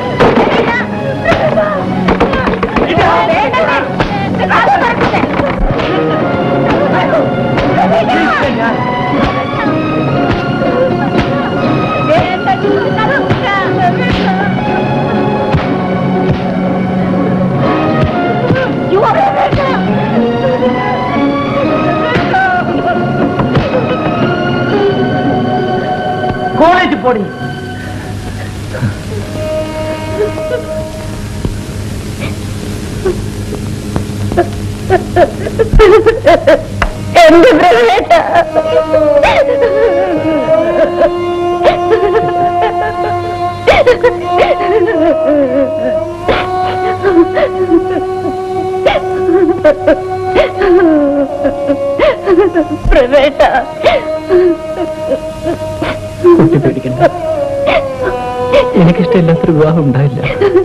കോളേജിൽ പോടി എന്റെ പ്രവേശ പ്രവേശ കുട്ടി പേടിക്കണ്ട എനിക്കിഷ്ടമില്ലാത്തൊരു വിവാഹം ഉണ്ടായില്ല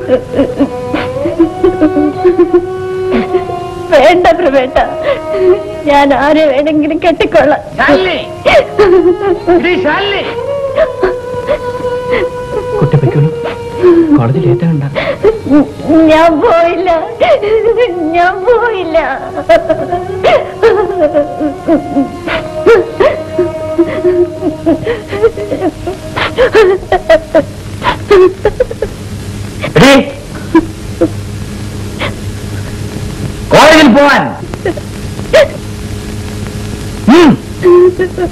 വേണ്ട പ്രവേശ ഞാൻ ആരെ വേണമെങ്കിലും കെട്ടിക്കൊള്ളാം ശാലിനി ഇടി ശാലിനി കുട്ടി പൊയ്ക്കോളൂ കോളേജിൽ ഏറ്റവും കണ്ട ഞാൻ പോയില്ല ഞാൻ പോയില്ല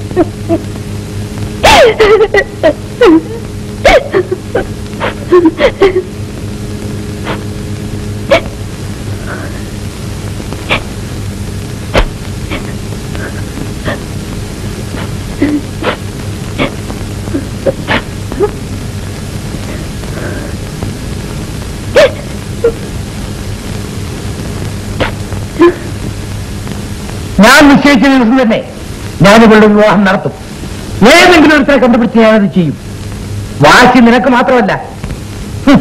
ഞാൻ നിശ്ചയിച്ച ദിവസം തന്നെ ഞാൻ ഇവളുടെ വിവാഹം നടത്തും ഏതെങ്കിലും ഒരുത്തരെ കണ്ടുപിടിച്ച് ഞാനത് ചെയ്യും വാശി നിനക്ക് മാത്രമല്ല ഹും.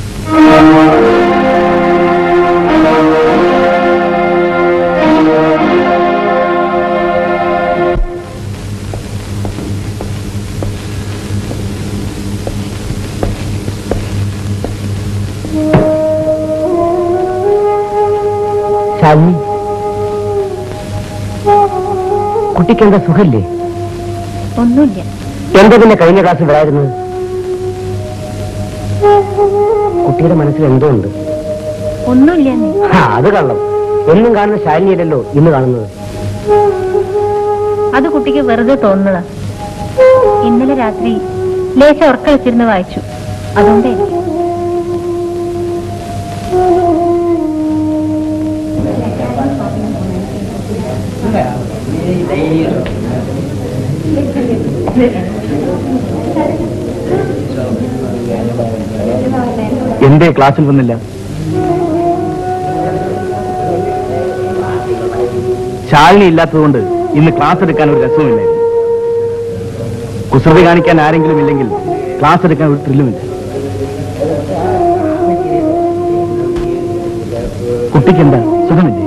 ശാലിനി കുട്ടിക്ക് എന്താ സുഖമില്ലേ ഒന്നുമില്ല എന്താ പിന്നെ കഴിഞ്ഞ ക്ലാസ് വരായിരുന്നത് കുട്ടിയുടെ മനസ്സിൽ എന്തോ ഉണ്ട് ഒന്നുമില്ല നീ ആ, അത് കള്ളം എന്നും കാണുന്ന ശാലിനിയല്ലല്ലോ ഇന്ന് കാണുന്നത് അത് കുട്ടിക്ക് വെറുതെ തോന്നുന്നതാ ഇന്നലെ രാത്രി ലേശ ഉറക്ക വെച്ചിരുന്ന് വായിച്ചു അതുകൊണ്ടായിരിക്കും എന്തേ ക്ലാസ്സിൽ വന്നില്ല ശാലിനി ഇല്ലാത്തതുകൊണ്ട് ഇന്ന് ക്ലാസ് എടുക്കാൻ ഒരു രസവുമില്ലായിരുന്നു കുസൃതി കാണിക്കാൻ ആരെങ്കിലും ഇല്ലെങ്കിൽ ക്ലാസ് എടുക്കാൻ ഒരു ത്രില്ലുമില്ല കുട്ടിക്ക് എന്താ സുഖമില്ലേ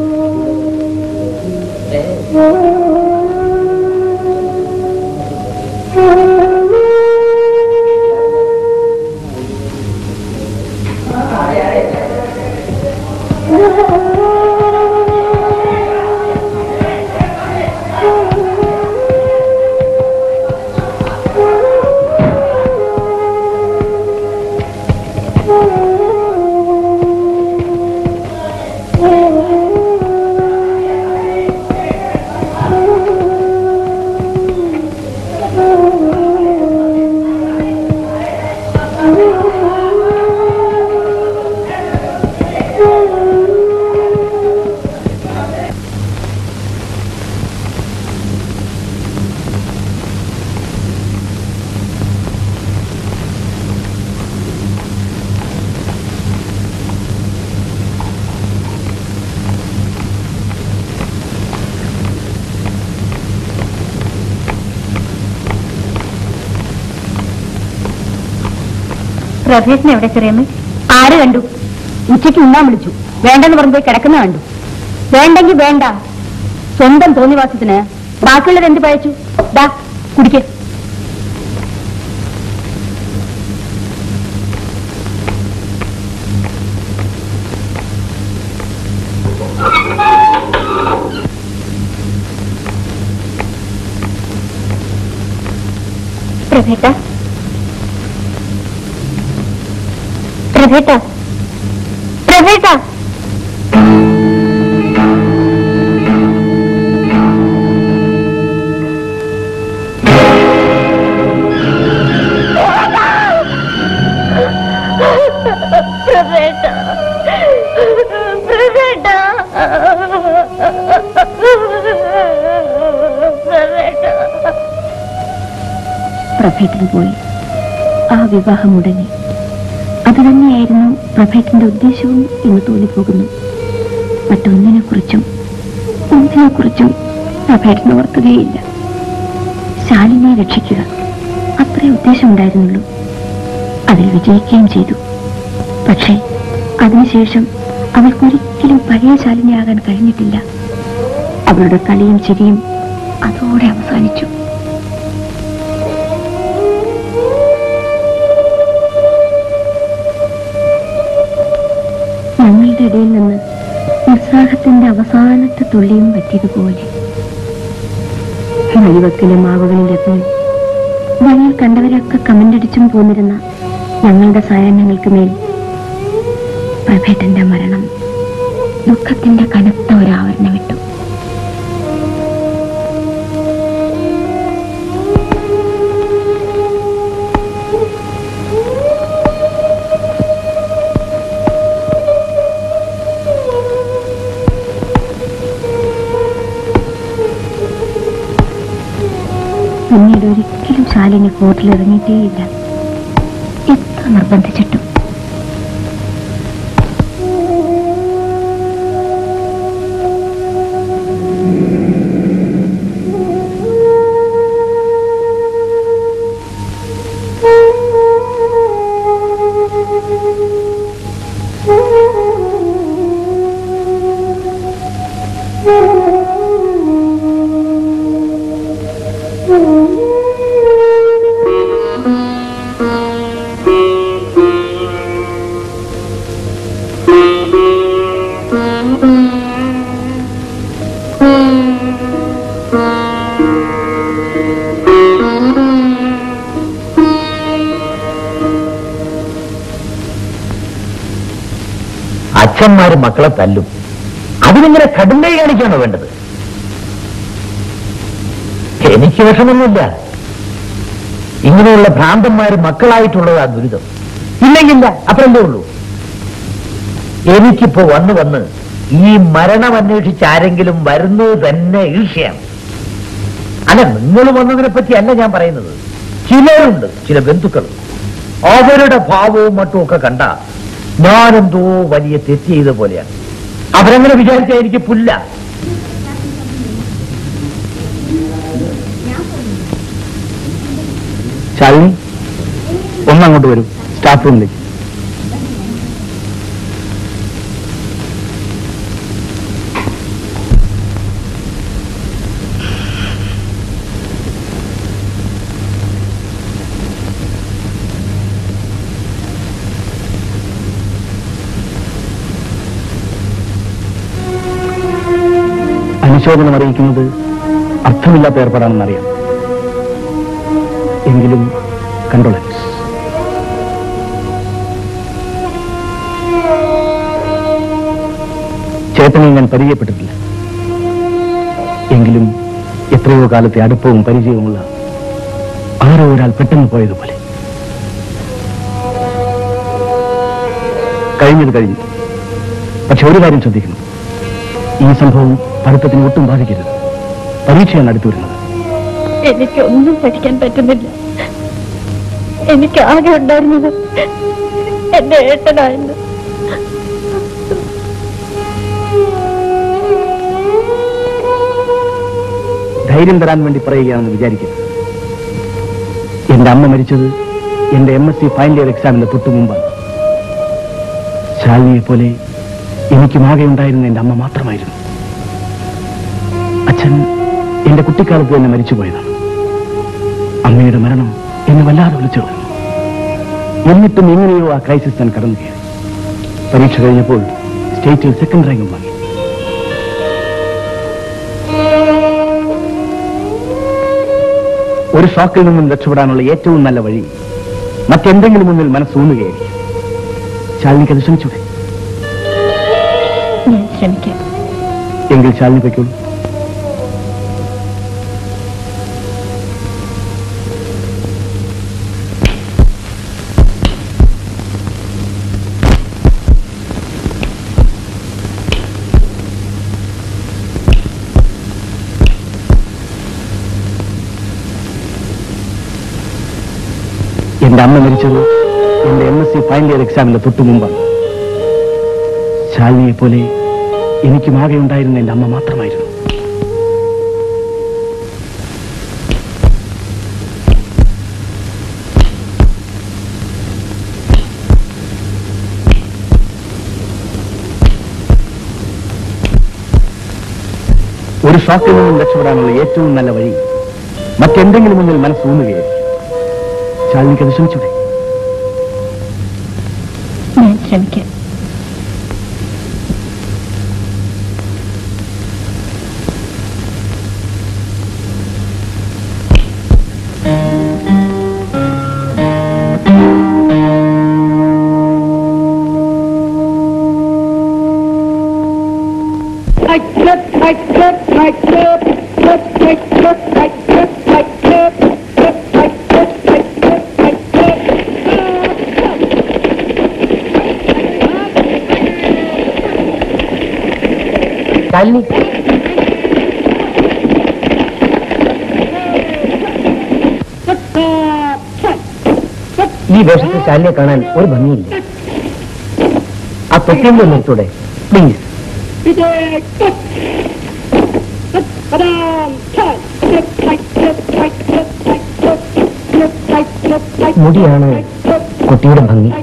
പ്രഭേഷന് എവിടെ ചെറിയമ്മ ആര് കണ്ടു ഉച്ചയ്ക്ക് ഉണ്ണാൻ വിളിച്ചു വേണ്ടെന്ന് പറഞ്ഞു പോയി കിടക്കുന്ന കണ്ടു വേണ്ടെങ്കി വേണ്ട സ്വന്തം തോന്നിവാസത്തിന് ബാക്കിയുള്ളത് എന്ത് പഴച്ചു ദാ കുടിക്കേ പ്രഭേട്ട പ്രഭേട്ട പ്രഭേട്ട പ്രഭേട്ട പ്രഭേട്ട പ്രഭേട്ട പ്രഭേട്ടൻ പോയി ആ വിവാഹം ഉടനെ അത് തന്നെയായിരുന്നു പ്രഭേട്ടന്റെ ഉദ്ദേശവും എന്ന് തോന്നിപ്പോകുന്നു മറ്റൊന്നിനെ കുറിച്ചും ഒന്നിനെ കുറിച്ചും പ്രഭേട്ടൻ ഓർക്കുകയില്ല ശാലിനെ രക്ഷിക്കുക അത്രേ ഉദ്ദേശമുണ്ടായിരുന്നുള്ളൂ അതിൽ വിജയിക്കുകയും ചെയ്തു പക്ഷേ അതിനുശേഷം അവൾക്കൊരിക്കലും പഴയ ശാലിനിയാകാൻ കഴിഞ്ഞിട്ടില്ല അവളുടെ കളിയും ചിരിയും അതോടെ അവസാനിച്ചു ഞങ്ങളുടെ ഇടയിൽ നിന്ന് ഉത്സാഹത്തിന്റെ അവസാനത്തെ തുള്ളിയും പറ്റിയതുപോലെ വഴിവക്കിലെ മാവുകളിലെത്തി വഴിയിൽ കണ്ടവരൊക്കെ കമന്റടിച്ചും പോന്നിരുന്ന ഞങ്ങളുടെ സായാഹ്നങ്ങൾക്ക് മേൽ പ്രഭേട്ടന്റെ മരണം ദുഃഖത്തിന്റെ കനത്ത ഒരു ആവരണമിട്ടു പിന്നീട് ഒരിക്കലും ശാലിനി കോർട്ടിൽ ഇറങ്ങിയിട്ടേയില്ല എത്ര നിർബന്ധിച്ചിട്ടും അച്ഛന്മാര് മക്കളെ തല്ലും അതിനിങ്ങനെ കടുങ്കൈ കാണിക്കാണോ വേണ്ടത് എനിക്ക് വിഷമൊന്നുമില്ല ഇങ്ങനെയുള്ള ഭ്രാന്തന്മാര് മക്കളായിട്ടുള്ളതാ ദുരിതം ഇല്ലെങ്കില്ല അത്രല്ലേ ഉള്ളൂ എനിക്കിപ്പോ വന്ന് വന്ന് ഈ മരണം അന്വേഷിച്ച് ആരെങ്കിലും വരുന്നത് തന്നെ ഈർഷ്യയാണ് അല്ല നിങ്ങൾ വന്നതിനെ പറ്റി അല്ല ഞാൻ പറയുന്നത് ചിലരുണ്ട് ചില ബന്ധുക്കൾ അവരുടെ ഭാവവും മറ്റും ഒക്കെ കണ്ട ഞാനെന്തോ വലിയ തെറ്റ് ചെയ്ത പോലെയാണ് അവരങ്ങനെ വിചാരിച്ചാൽ എനിക്ക് പുല്ല ശാലിനി ഒന്നങ്ങോട്ട് വരും സ്റ്റാഫ് റൂമിലേക്ക് അനുശോചനം അറിയിക്കുന്നത് അർത്ഥമില്ലാത്ത ഏർപ്പാടാണെന്നറിയാം എങ്കിലും കണ്ടോളൻസ് ചേട്ടനെ ഞാൻ പരിചയപ്പെട്ടിട്ടില്ല എങ്കിലും എത്രയോ കാലത്തെ അടുപ്പവും പരിചയവുമുള്ള ആരോ ഒരാൾ പെട്ടെന്ന് പോയതുപോലെ കഴിഞ്ഞത് കഴിഞ്ഞു പക്ഷെ ഒരു കാര്യം ശ്രദ്ധിക്കണം ഈ സംഭവം പഠിത്തത്തിന് ഒട്ടും ബാധിക്കരുത് പരീക്ഷയാണ് അടുത്തു വരുന്നത് എനിക്കൊന്നും പഠിക്കാൻ പറ്റുന്നില്ല എനിക്ക് ആകെ ഉണ്ടായിരുന്നത് എന്റെ ഏട്ടനായിരുന്നു ധൈര്യം തരാൻ വേണ്ടി പറയുകയാണെന്ന് വിചാരിക്കരുത് എന്റെ അമ്മ മരിച്ചത് എന്റെ M S C final year എക്സാമിന്റെ തൊട്ടു മുമ്പാണ് ശാലിനിയെ പോലെ എനിക്കും ആകെ ഉണ്ടായിരുന്ന എന്റെ അമ്മ മാത്രമായിരുന്നു അച്ഛൻ എന്റെ കുട്ടിക്കാലത്ത് തന്നെ മരിച്ചുപോയതാണ് അമ്മയുടെ മരണം എന്നെ വല്ലാതെ വിളിച്ചു കളഞ്ഞു എന്നിട്ടും എങ്ങനെയോ ആ ക്രൈസിസ് ഞാൻ കടന്നു കയറി പരീക്ഷ കഴിഞ്ഞപ്പോൾ സ്റ്റേറ്റിൽ സെക്കൻഡ് റാങ്കും വാങ്ങി ഒരു ഷോക്കിൽ നിന്നും രക്ഷപ്പെടാനുള്ള ഏറ്റവും നല്ല വഴി മറ്റെന്തെങ്കിലും മുന്നിൽ മനസ്സൂന്നുകയായിരിക്കും ശാലിനിക്ക് അത് ശ്രമിച്ചൂടെ ഞാൻ ശ്രമിക്കാം എങ്കിൽ ശാലിനി പൊയ്ക്കോളൂ എന്റെ അമ്മ മരിച്ചത് എന്റെ M S C final year എക്സാമിന്റെ തൊട്ടു മുമ്പാണ് ശാലിനിയെ പോലെ എനിക്കും ആകെ ഉണ്ടായിരുന്ന എന്റെ അമ്മ മാത്രമായിരുന്നു ഒരു ഷോക്കിൽ നിന്നും രക്ഷപ്പെടാനുള്ള ഏറ്റവും നല്ല വഴി മറ്റെന്തെങ്കിലും മുന്നിൽ മനസ്സൂന്നുകയായിരിക്കും ശാലിനിക്ക് അത് ശ്രമിച്ചൂടെ ഞാൻ ശ്രമിക്കാം ശാലിനി ഈ വേഷത്തിൽ ശാലിനെ കാണാൻ ഒരു ഭംഗിയില്ല ആ തൊട്ടിയിൽ നിർത്തൂടെ പ്ലീസ് മുടിയാണ് കുട്ടിയുടെ ഭംഗി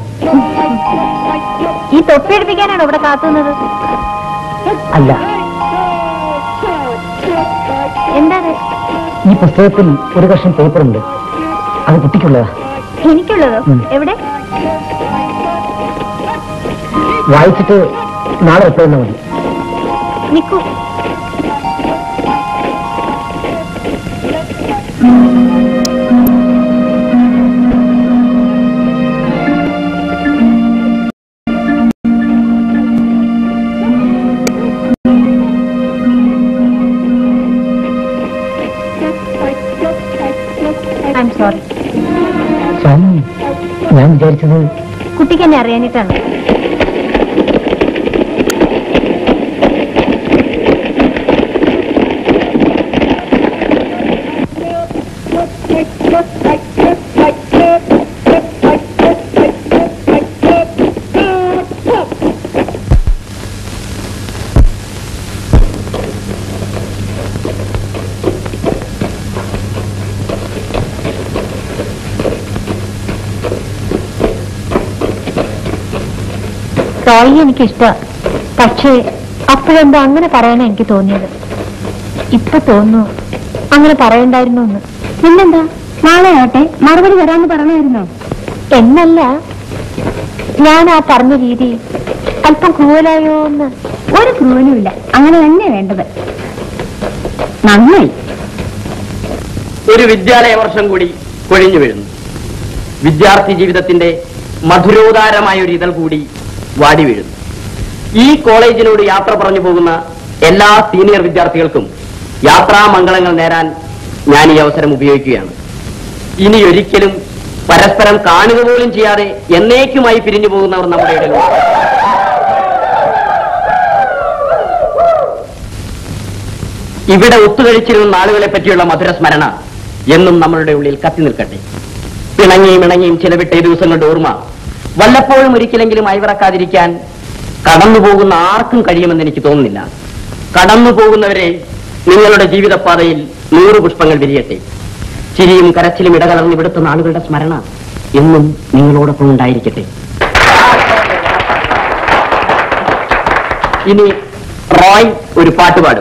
ഈ തൊപ്പി എടുപ്പിക്കാനാണോ ഇവിടെ കാത്തുന്നത് അല്ല എന്താണ് ഈ പുസ്തകത്തിൽ ഒരു കഷ്ണം പേപ്പറുണ്ട് അത് കുട്ടിക്കുള്ളതാ എനിക്കുള്ളതോ ഉം. എവിടെ വായിച്ചിട്ട് നാളെ എപ്പോഴും മതി നിക്കൂ ഐ എം സോറി ശാലിനി ഞാൻ വിചാരിച്ചത് കുട്ടിക്ക് എന്നെ അറിയാനിട്ടാണ് റോയി എനിക്ക് ഇഷ്ടമാണ് പക്ഷേ അപ്പോഴെന്തോ അങ്ങനെ പറയാനാ എനിക്ക് തോന്നിയത് ഇപ്പൊ തോന്നുന്നു അങ്ങനെ പറയണ്ടായിരുന്നു എന്ന് പിന്നെന്താ നാളെ ആട്ടെ മറുപടി വരാന്ന് പറഞ്ഞായിരുന്നോ എന്നല്ല ഞാൻ ആ പറഞ്ഞ രീതി അല്പം ക്രൂവലായോ എന്ന് ഒരു ക്രൂവനുമില്ല അങ്ങനെ തന്നെ വേണ്ടത് നന്നായി ഒരു വിദ്യാലയ വർഷം കൂടി കൊഴിഞ്ഞു വീഴുന്നു വിദ്യാർത്ഥി ജീവിതത്തിന്റെ മധുരോദാരമായ ഒരു ഇതൾ കൂടി വാടി വീഴുന്നു ഈ കോളേജിനോട് യാത്ര പറഞ്ഞു പോകുന്ന എല്ലാ സീനിയർ വിദ്യാർത്ഥികൾക്കും യാത്രാമംഗളങ്ങൾ നേരാൻ ഞാൻ ഈ അവസരം ഉപയോഗിക്കുകയാണ് ഇനി ഒരിക്കലും പരസ്പരം കാണുക പോലും ചെയ്യാതെ എന്നേക്കുമായി പിരിഞ്ഞു പോകുന്നവർ നമ്മുടെ ഇടയിലുണ്ട് ഇവിടെ ഒത്തുകഴിച്ചിരുന്ന നാളുകളെ പറ്റിയുള്ള മധുര സ്മരണ എന്നും നമ്മളുടെ ഉള്ളിൽ കത്തി നിൽക്കട്ടെ പിണങ്ങിയും ഇണങ്ങിയും ചിലവിട്ട ഈ ദിവസങ്ങളുടെ ഓർമ്മ വല്ലപ്പോഴും ഒരിക്കലെങ്കിലും അയവിറക്കാതിരിക്കാൻ കടന്നു പോകുന്ന ആർക്കും കഴിയുമെന്ന് എനിക്ക് തോന്നുന്നില്ല കടന്നു പോകുന്നവരെ നിങ്ങളുടെ ജീവിതപാതയിൽ നൂറ് പുഷ്പങ്ങൾ വിരിയട്ടെ ചിരിയും കരച്ചിലും ഇടകലർന്ന് ഇവിടുത്തെ നാളുകളുടെ സ്മരണ എന്നും നിങ്ങളോടൊപ്പം ഉണ്ടായിരിക്കട്ടെ ഇനി റോയ് ഒരു പാട്ട് പാടും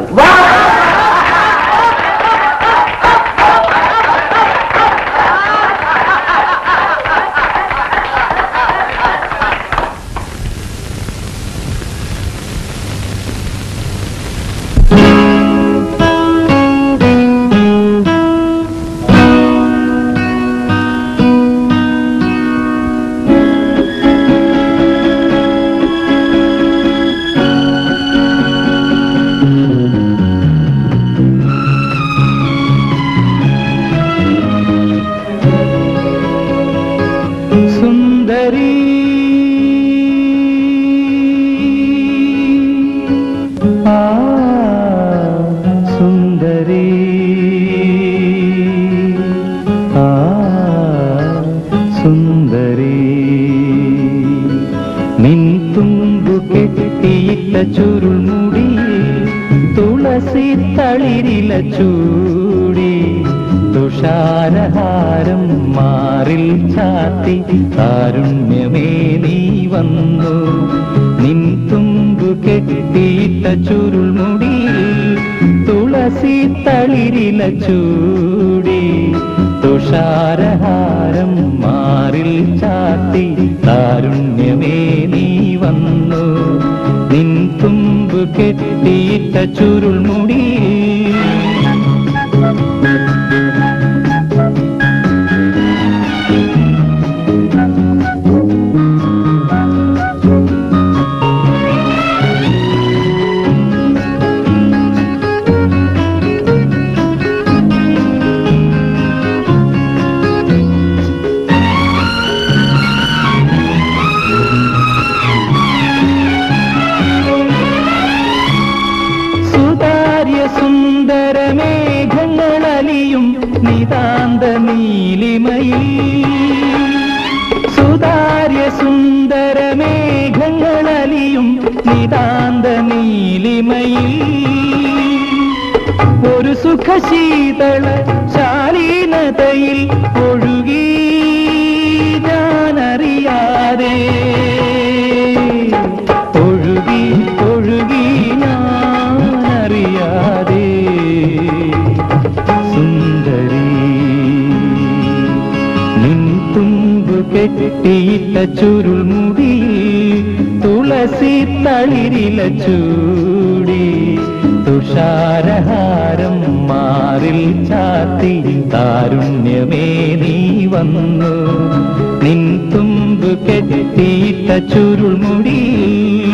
സുന്ദരി ആ സുന്ദരി ആ സുന്ദരി നിൻ തുമ്പു കെട്ടിയിട്ട ചുരുൾമുടി തുളസി തളിരില ചൂടി തുഷാരഹാരം മാറിൽ ചാത്തി കാരുണ്യമേ നീ വന്നു നിൻ തുമ്പു കെട്ടിയിട്ട ചുരുൾമുടി തുളസി തളിരില ചൂടി തുഷാരഹാരം മാറിൽ ചാത്തി കാരുണ്യമേ നീ വന്നു നിൻ തുമ്പ് കെട്ടിയിട്ട ചുരുൾമുടി സുതാര്യ സുന്ദര മേഘങ്ങളലിയും നിതാന്ത നീലിമയിൽ സുതാര്യ സുന്ദര മേഘങ്ങളലിയും നിതാന്ത നീലിമയിൽ ഒരു സുഖശീതള ശാലീനതയിൽ ഒഴുകി ഞാനറിയാതെ ഒഴുകി ഒഴുകി ഞാനറിയാതെ സുന്ദരി നിൻ തുമ്പു കെട്ടിയിട്ട ചുരുൾമുടിയിൽ തുളസി തളിരില ചൂടി തുഷാരഹാരം മാറിൽ ചാത്തി താരുണ്യമേ നീ വന്നു നിൻ തുമ്പ് കെട്ടിയിട്ട ചുരുൾമുടിയിൽ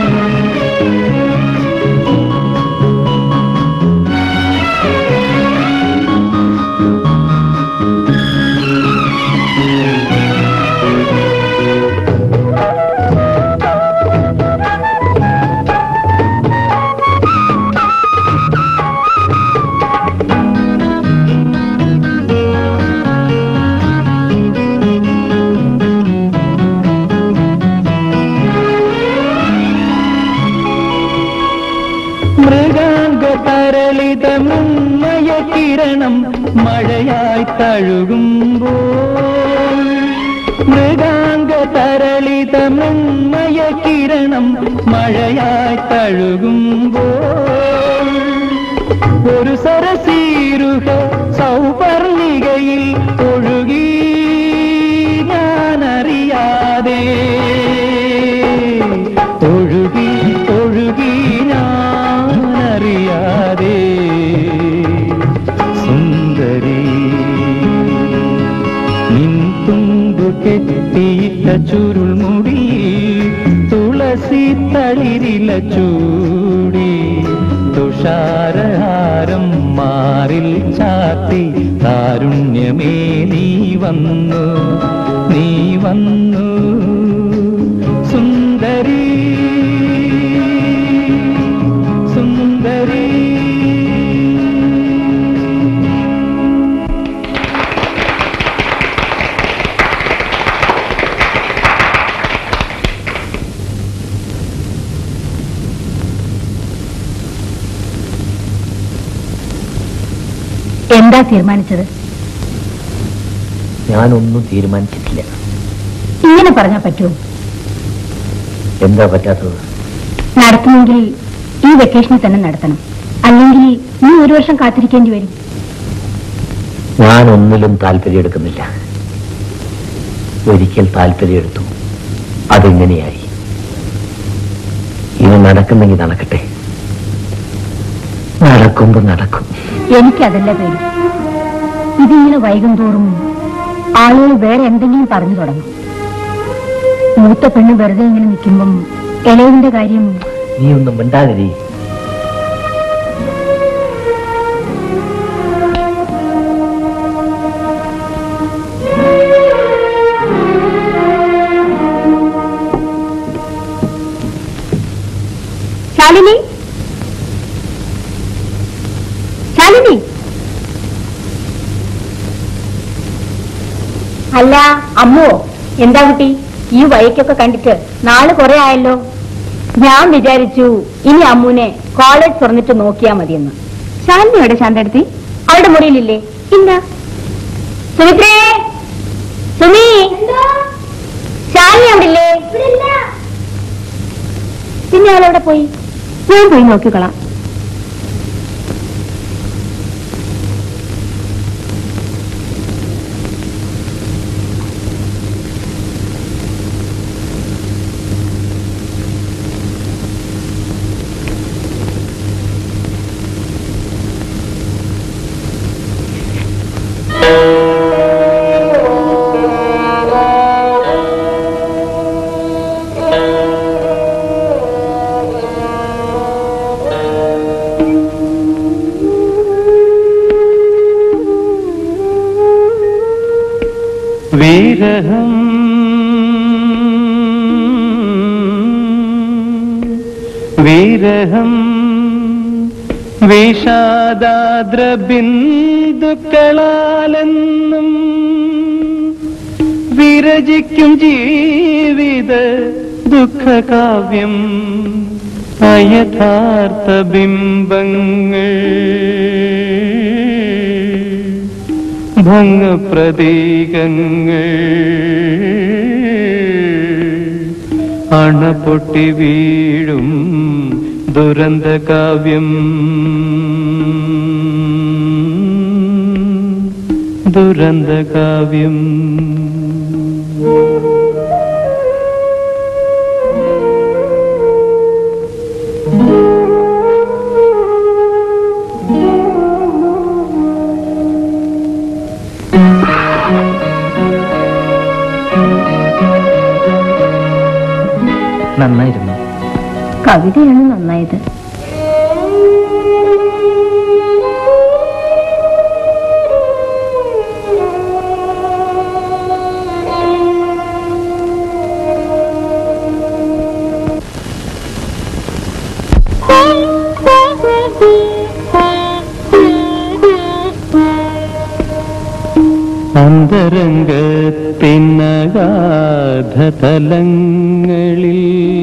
മൃഗാംഗ തരളിത മുന്മയ കിരണം മഴയായി തഴുകുമ്പോൾ മൃഗാംഗ തരളിത മുന്മയ കിരണം മഴയായി തഴുകുമ്പോൾ ഒരു സരസീരുഹ സൗപർണികയിൽ ഒഴുകി ഞാനറിയാതെ ഒഴുകി ഒഴുകി ഞാനറിയാതെ സുന്ദരി നിൻ തുമ്പു കെട്ടിയിട്ട ചുരുൾമുടി തുളസി തളിരില ചൂടി തുഷാരഹാരം മാറിൽ ചാത്തി താരുണ്യമേ നീ വന്നു നീ വന്നു സുന്ദരി സുന്ദരി എന്താ തീരുമാനിച്ചത് ഞാനൊന്നും തീരുമാനിച്ചിട്ടില്ല ഇങ്ങനെ പറഞ്ഞാൽ പറ്റുമോ എന്താ പറ്റാത്തത് നടത്തുമെങ്കിൽ ഈ വെക്കേഷനിൽ തന്നെ നടത്തണം അല്ലെങ്കിൽ നീ ഒരു വർഷം കാത്തിരിക്കേണ്ടി വരും ഞാൻ ഒന്നിലും താല്പര്യമെടുക്കുന്നില്ല ഒരിക്കൽ താല്പര്യമെടുത്തു അതെങ്ങനെയായി ഇനി നടക്കുന്നെങ്കിൽ നടക്കട്ടെ നടക്കുമ്പോ നടക്കും എനിക്കതല്ല പേടി ഇതിങ്ങനെ വൈകും തോറും ആളുകൾ വേറെ എന്തെങ്കിലും പറഞ്ഞു തുടങ്ങും മൂത്ത പെണ്ണ് വെറുതെ ഇങ്ങനെ നിൽക്കുമ്പം ഇളയതിന്റെ കാര്യം നീ ഒന്നും മിണ്ടാതിരി ശാലിനി ശാലിനി അല്ല അമ്മോ എന്താ കുട്ടി ഈ വഴിക്കൊക്കെ കണ്ടിട്ട് നാള് കുറെ ആയല്ലോ ഞാൻ വിചാരിച്ചു ഇനി അമ്മുനെ കോളേജ് തുറന്നിട്ട് നോക്കിയാ മതിയെന്ന് ശാലിനിയുടെ ശാന്തടുത്തി അവളുടെ മുറിയിലില്ലേ ഇല്ല സുമിത്രേ സുമി ശാലിനി അവിടെ ഇല്ലേ പിന്നെ അവളെവിടെ പോയി ഞാൻ പോയി നോക്കിക്കൊള്ളാം വിരഹം വിരഹം വിഷാദാദ്ര ബിന്ദുക്കളാലെന്നും വിര രചിക്കും ജീവിത ദുഃഖകാവ്യം അയഥാർത്ഥ ബിംബങ്ങൾ ഭംഗപ്രതീകങ്ങൾ അണപൊട്ടി വീഴും ദുരന്തകാവ്യം ദുരന്തകാവ്യം നന്നായിരുന്നു കവിതയാണ് നന്നായത് അന്തരംഗത്തിനഗാധതലങ്ങളിൽ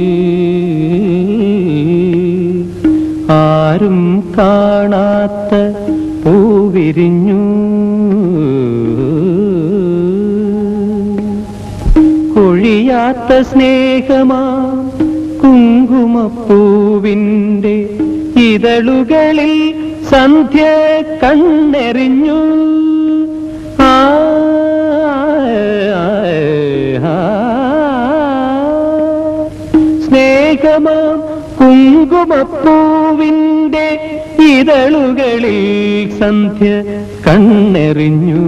ആരും കാണാത്ത പൂവിരിഞ്ഞു കൊഴിയാത്ത സ്നേഹമാ കുങ്കുമപ്പൂവിൻ്റെ ഇതളുകളിൽ സന്ധ്യ കണ്ണെറിഞ്ഞു ആ, ആ, സ്നേഹമാം കുങ്കുമപ്പൂവിൻ്റെ ഇതളുകളിൽ സന്ധ്യ കണ്ണെറിഞ്ഞു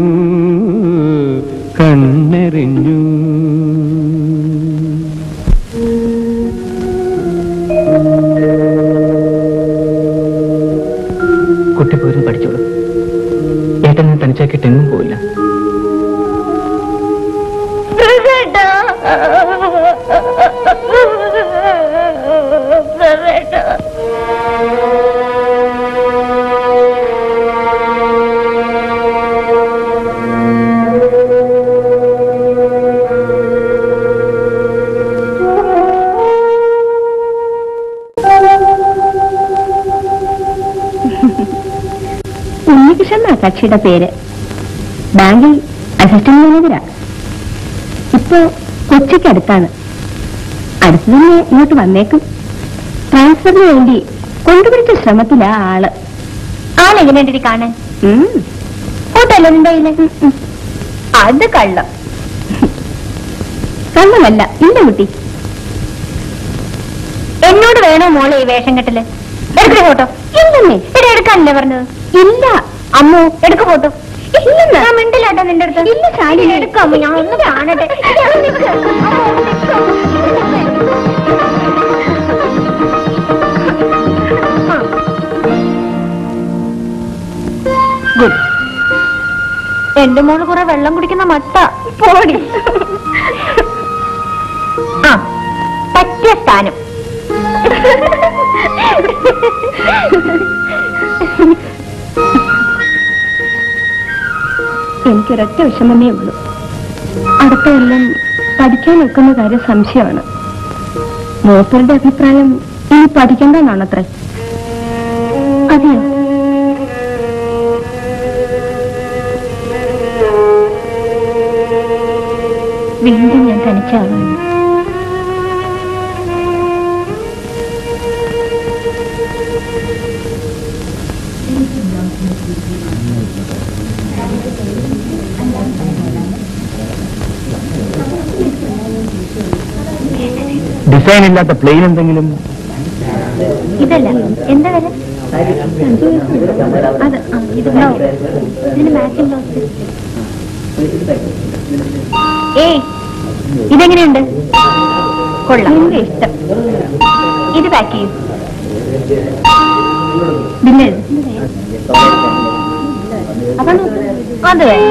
കണ്ണെറിഞ്ഞു കുട്ടി പോരും പഠിച്ചോളൂ ഏട്ടനെ തനിച്ചാക്കിയിട്ട് എങ്ങും പോയില്ല ഉണ്ണികൃഷ്ണൻ എന്നാ കക്ഷിയുടെ പേര് ബാങ്കിൽ അസിസ്റ്റന്റ് മാനേജരാ ഇപ്പോ കൊച്ചിക്ക് അടുത്താണ് അടുത്ത് തന്നെ ഇങ്ങോട്ട് വന്നേക്കും ട്രാൻസ്ഫറിന് വേണ്ടി കൊണ്ടുപിടിച്ച ശ്രമത്തിലാ ആള് ആളെങ്ങനെയുണ്ടി കാണാൻ ഫോട്ടോല്ലോ നിന്റെ കയ്യില്? ഉം, ഉം. അത് കള്ളം കള്ളമല്ല ഇല്ല കുട്ടി എന്നോട് വേണോ മോളെ ഈ വേഷം കെട്ടല് എടുക്കണ ഫോട്ടോ ഇല്ലെന്നേ എടാ എടുക്കാനല്ലേ പറഞ്ഞത് ഇല്ല അമ്മു എടുക്ക ഫോട്ടോ ഇല്ലെന്ന് ഞാൻ മിണ്ടില്ലാട്ടോ നിന്റെ അടുത്ത് ഇല്ല ശാലി എടുക്കാമോ ഞാൻ ഒന്ന് കാണട്ടെ ഗുഡ് എന്റെ മോള് കുറെ വെള്ളം കുടിക്കുന്ന മട്ട പോടി ആ പറ്റിയ സ്ഥാനം എനിക്കൊരൊറ്റ വിഷമമേ ഉള്ളൂ അടുത്ത കൊല്ലം പഠിക്കാൻ വെക്കുന്ന കാര്യം സംശയമാണ് മൂപ്പരുടെ അഭിപ്രായം ഇനി പഠിക്കണ്ടെന്നാണത്രേ അതെയോ വീണ്ടും ഞാൻ തനിച്ചാകുന്നു ഡിസൈൻ ഇല്ലാത്ത പ്ലെയിൻ എന്തെങ്കിലും ഇതല്ല എന്താ വില അത് ആ, ഇത് ബ്ലൗസ് ഇതിന് മാച്ചിങ് ബ്ലൗസ് ഏയ് ഇതെങ്ങനെയുണ്ട് കൊള്ളാം നിന്റെ ഇഷ്ടം ഇത് പാക്ക് ചെയ്യൂ ബില്ല് അതാണ് അത് വേണം.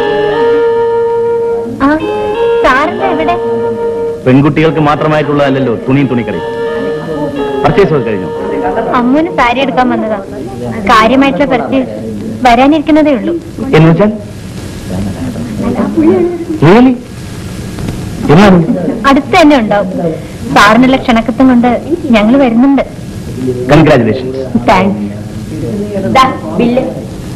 ആ സാറിന്റെ എവിടെ പെൺകുട്ടികൾക്ക് മാത്രമായിട്ടുള്ളതല്ലല്ലോ തുണിയും തുണിക്കടയും പർച്ചേസ് ഒക്കെ കഴിഞ്ഞു അമ്മൂന് സാരി എടുക്കാൻ വന്നതാ കാര്യമായിട്ടുള്ള പർച്ചേസ് വരാനിരിക്കുന്നതേ ഉള്ളൂ എന്ന് വെച്ചാൽ റിയലി എന്നാണ് അടുത്ത് തന്നെ ഉണ്ടാവും സാറിനുള്ള ക്ഷണക്കത്തും കൊണ്ട് ഞങ്ങൾ വരുന്നുണ്ട് കൺഗ്രാചുലേഷൻസ് താങ്ക്സ് ദാ, ബില്ല്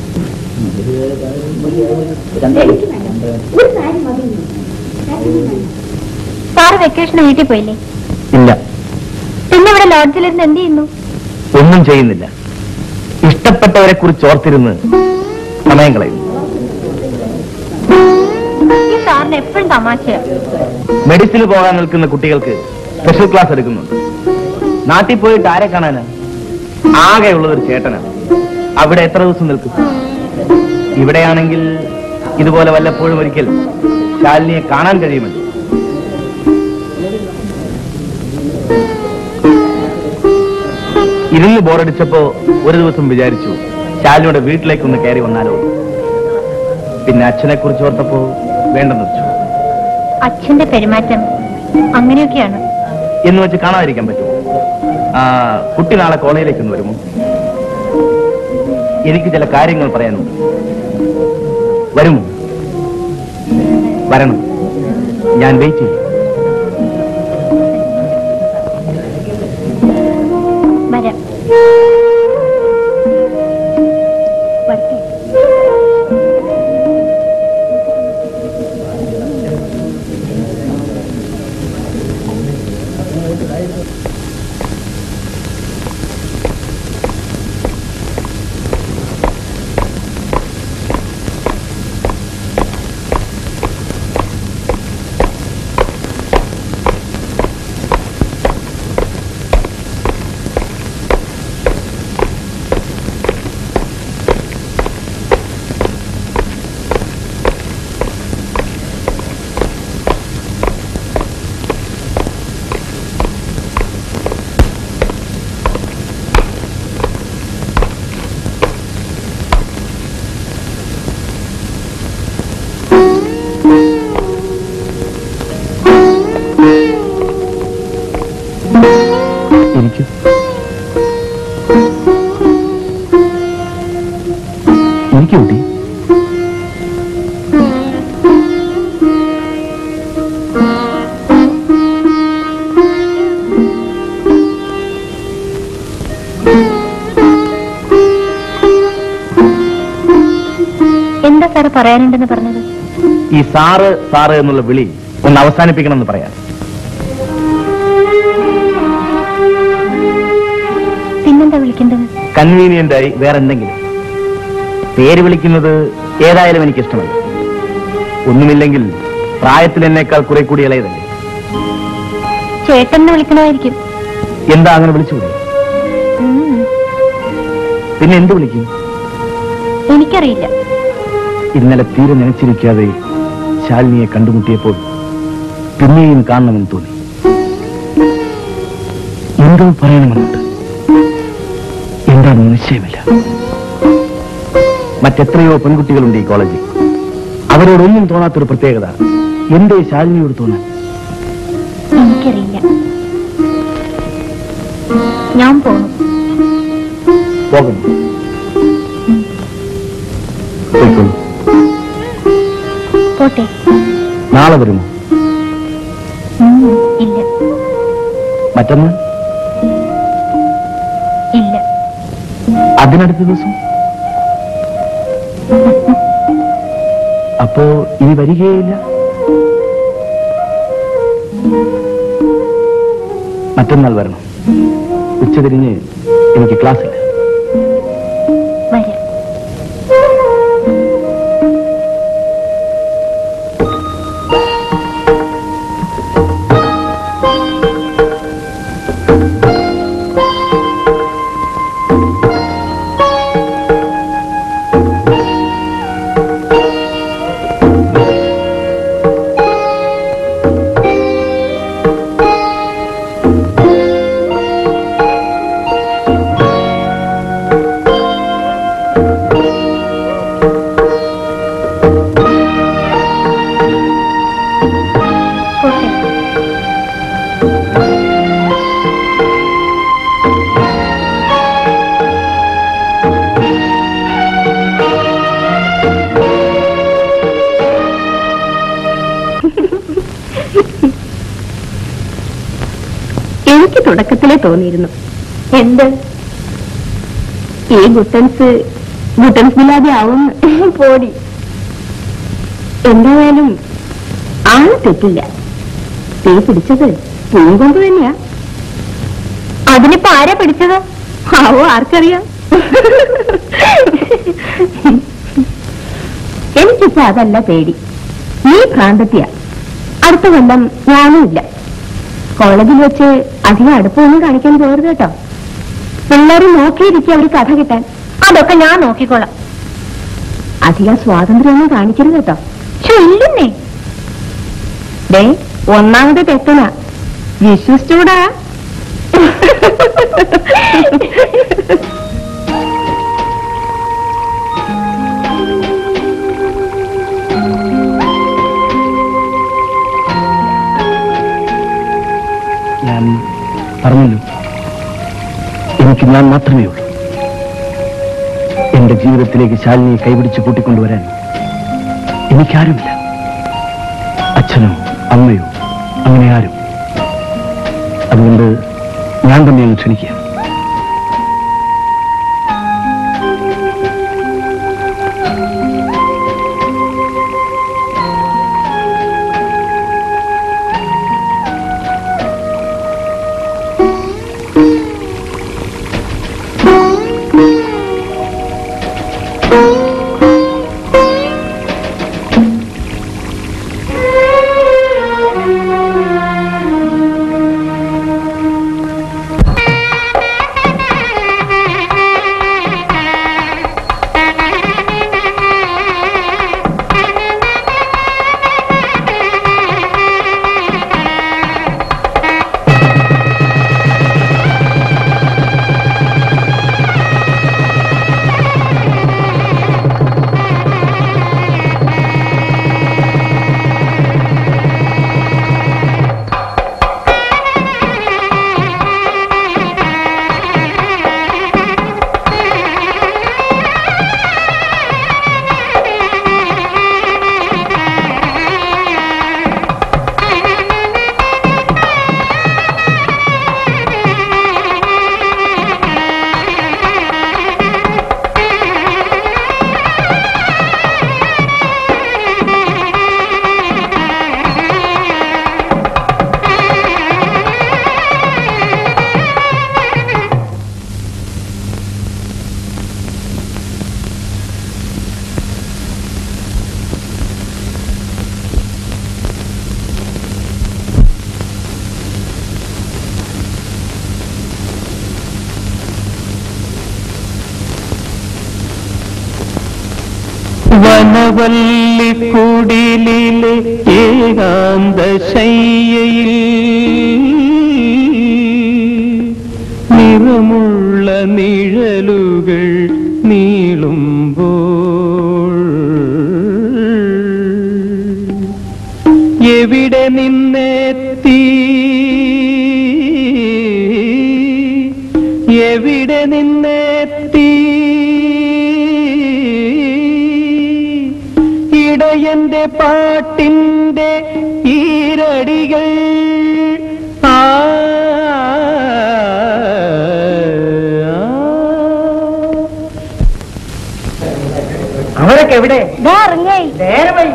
സാറ് വെക്കേഷന് വീട്ടിൽ പോയില്ലേ ഇല്ല പിന്നെ ഇവിടെ ലോഡ്ജിലിരുന്ന് എന്ത് ചെയ്യുന്നു ഒന്നും ചെയ്യുന്നില്ല ഇഷ്ടപ്പെട്ടവരെ കുറിച്ച് ഓർത്തിരുന്ന് സമയം കളയുന്നു ഈ സാറിന് എപ്പോഴും തമാശയാ മെഡിസിന് പോകാൻ നിൽക്കുന്ന കുട്ടികൾക്ക് സ്പെഷ്യൽ ക്ലാസ് എടുക്കുന്നുണ്ട് നാട്ടിൽ പോയിട്ട് ആരെ കാണാനാ ആകെയുള്ളത് ഒരു ചേട്ടനാണ് അവിടെ എത്ര ദിവസം നിൽക്കും ഇവിടെയാണെങ്കിൽ ഇതുപോലെ വല്ലപ്പോഴും ഒരിക്കൽ ശാലിനിയെ കാണാൻ കഴിയുമല്ലോ ഇരുന്ന് ബോറടിച്ചപ്പോ ഒരു ദിവസം വിചാരിച്ചു ശാലിനിയുടെ വീട്ടിലേക്കൊന്ന് കയറി വന്നാലോ പിന്നെ അച്ഛനെ കുറിച്ച് ഓർത്തപ്പോ വേണ്ടെന്ന് വെച്ചു അച്ഛന്റെ പെരുമാറ്റം അങ്ങനെയൊക്കെയാണ് എന്ന് വെച്ച് കാണാതിരിക്കാൻ പറ്റുമോ ആ കുട്ടി നാളെ കോളേജിലേക്ക് ഒന്ന് വരുമോ എനിക്ക് ചില കാര്യങ്ങൾ പറയാനുണ്ട് വരുമോ വരണം ഞാൻ വെയിറ്റ് ചെയ്യും വരാം വരട്ടെ എനിക്ക് എനിക്ക് കുട്ടി എന്താ സാറ് പറയാനുണ്ടെന്ന് പറഞ്ഞത് ഈ സാറ് സാറ് എന്നുള്ള വിളി ഒന്ന് അവസാനിപ്പിക്കണമെന്ന് പറയാം പിന്നെന്താ വിളിക്കേണ്ടത് കൺവീനിയന്റ് ആയി വേറെ എന്തെങ്കിലും പേര് വിളിക്കുന്നത് ഏതായാലും എനിക്ക് ഇഷ്ടമല്ല ഒന്നുമില്ലെങ്കിൽ പ്രായത്തിൽ എന്നേക്കാൾ കുറെ കൂടി ഇളയതല്ലേ ചേട്ടനെ വിളിക്കണമായിരിക്കും എന്താ അങ്ങനെ വിളിച്ചുകൂടെ ഉം, പിന്നെ എന്ത് വിളിക്കും എനിക്കറിയില്ല ഇന്നലെ തീരെ നനച്ചിരിക്കാതെ ശാലിനിയെ കണ്ടുമുട്ടിയപ്പോൾ പിന്നെയും കാണണമെന്ന് തോന്നി എന്തോ പറയണമെന്നുണ്ട് എന്താണെന്ന് നിശ്ചയമില്ല മറ്റെത്രയോ പെൺകുട്ടികളുണ്ട് ഈ കോളേജിൽ അവരോടൊന്നും തോന്നാത്തൊരു പ്രത്യേകത എന്തേ ശാലിനിയോട് തോന്നാൻ എനിക്കറിയില്ല ഞാൻ പോണു പോകണം പോയിക്കോളൂ പോട്ടെ നാളെ വരുമോ ഉം, ഇല്ല മറ്റന്നാൾ ഇല്ല അതിനടുത്ത ദിവസം അപ്പോ ഇനി വരികയില്ല മറ്റന്നാൾ വരണം ഉച്ചതിരിഞ്ഞ് എനിക്ക് ക്ലാസ്സില്ല വരാം ആ എനിക്ക് തുടക്കത്തിലേ തോന്നിയിരുന്നു എന്ത് ഈ ഗുട്ടൻസ് ഗുട്ടൻസ് ഇല്ലാതെ ആവും പോടി എന്തായാലും ആണ് തെറ്റില്ല തീ പിടിച്ചത് പൂങ്കൊമ്പ് തന്നെയാ അതിനിപ്പോ ആരാ പിടിച്ചത് ആവോ ആർക്കറിയാം എനിക്കിപ്പോ അതല്ല പേടി നീ ഭ്രാന്തത്തിയ അടുത്ത കൊല്ലം ഞാനും ഇല്ല കോളേജിൽ വെച്ച് അധികം അടുപ്പമൊന്നും കാണിക്കാൻ പോകരുത് കേട്ടോ പിള്ളേർ നോക്കിയിരിക്കും അവർ കഥ കിട്ടാൻ അതൊക്കെ ഞാൻ നോക്കിക്കോളാം അധികം സ്വാതന്ത്ര്യമൊന്നും കാണിക്കരുത് കേട്ടോ ഇല്ലെന്നേ ഡേ ഒന്നാമത് തെറ്റന വിശ്വസിച്ചൂടാ ഞാൻ പറഞ്ഞല്ലോ എനിക്ക് ഞാൻ മാത്രമേ ഉള്ളൂ എന്റെ ജീവിതത്തിലേക്ക് ശാലിനിയെ കൈപിടിച്ച് കൂട്ടിക്കൊണ്ടുവരാൻ എനിക്കാരുമില്ല അച്ഛനോ അമ്മയോ അങ്ങനെ ആരും അതുകൊണ്ട് ഞാൻ തന്നെയാണ് ക്ഷണിക്കുക വനവല്ലിക്കുടിലിലെ ഏകാന്ത ശയ്യയിൽ നിറമുള്ള നിഴലുകൾ നീളുമ്പോൾ എവിടെ നിന്നെത്തി എവിടെ നിന്നെത്തി ഇടയന്റെ പാട്ടിന്റെ ഈരടികൾ ആ അവരൊക്കെ എവിടെ ഇറങ്ങേ നേരമായി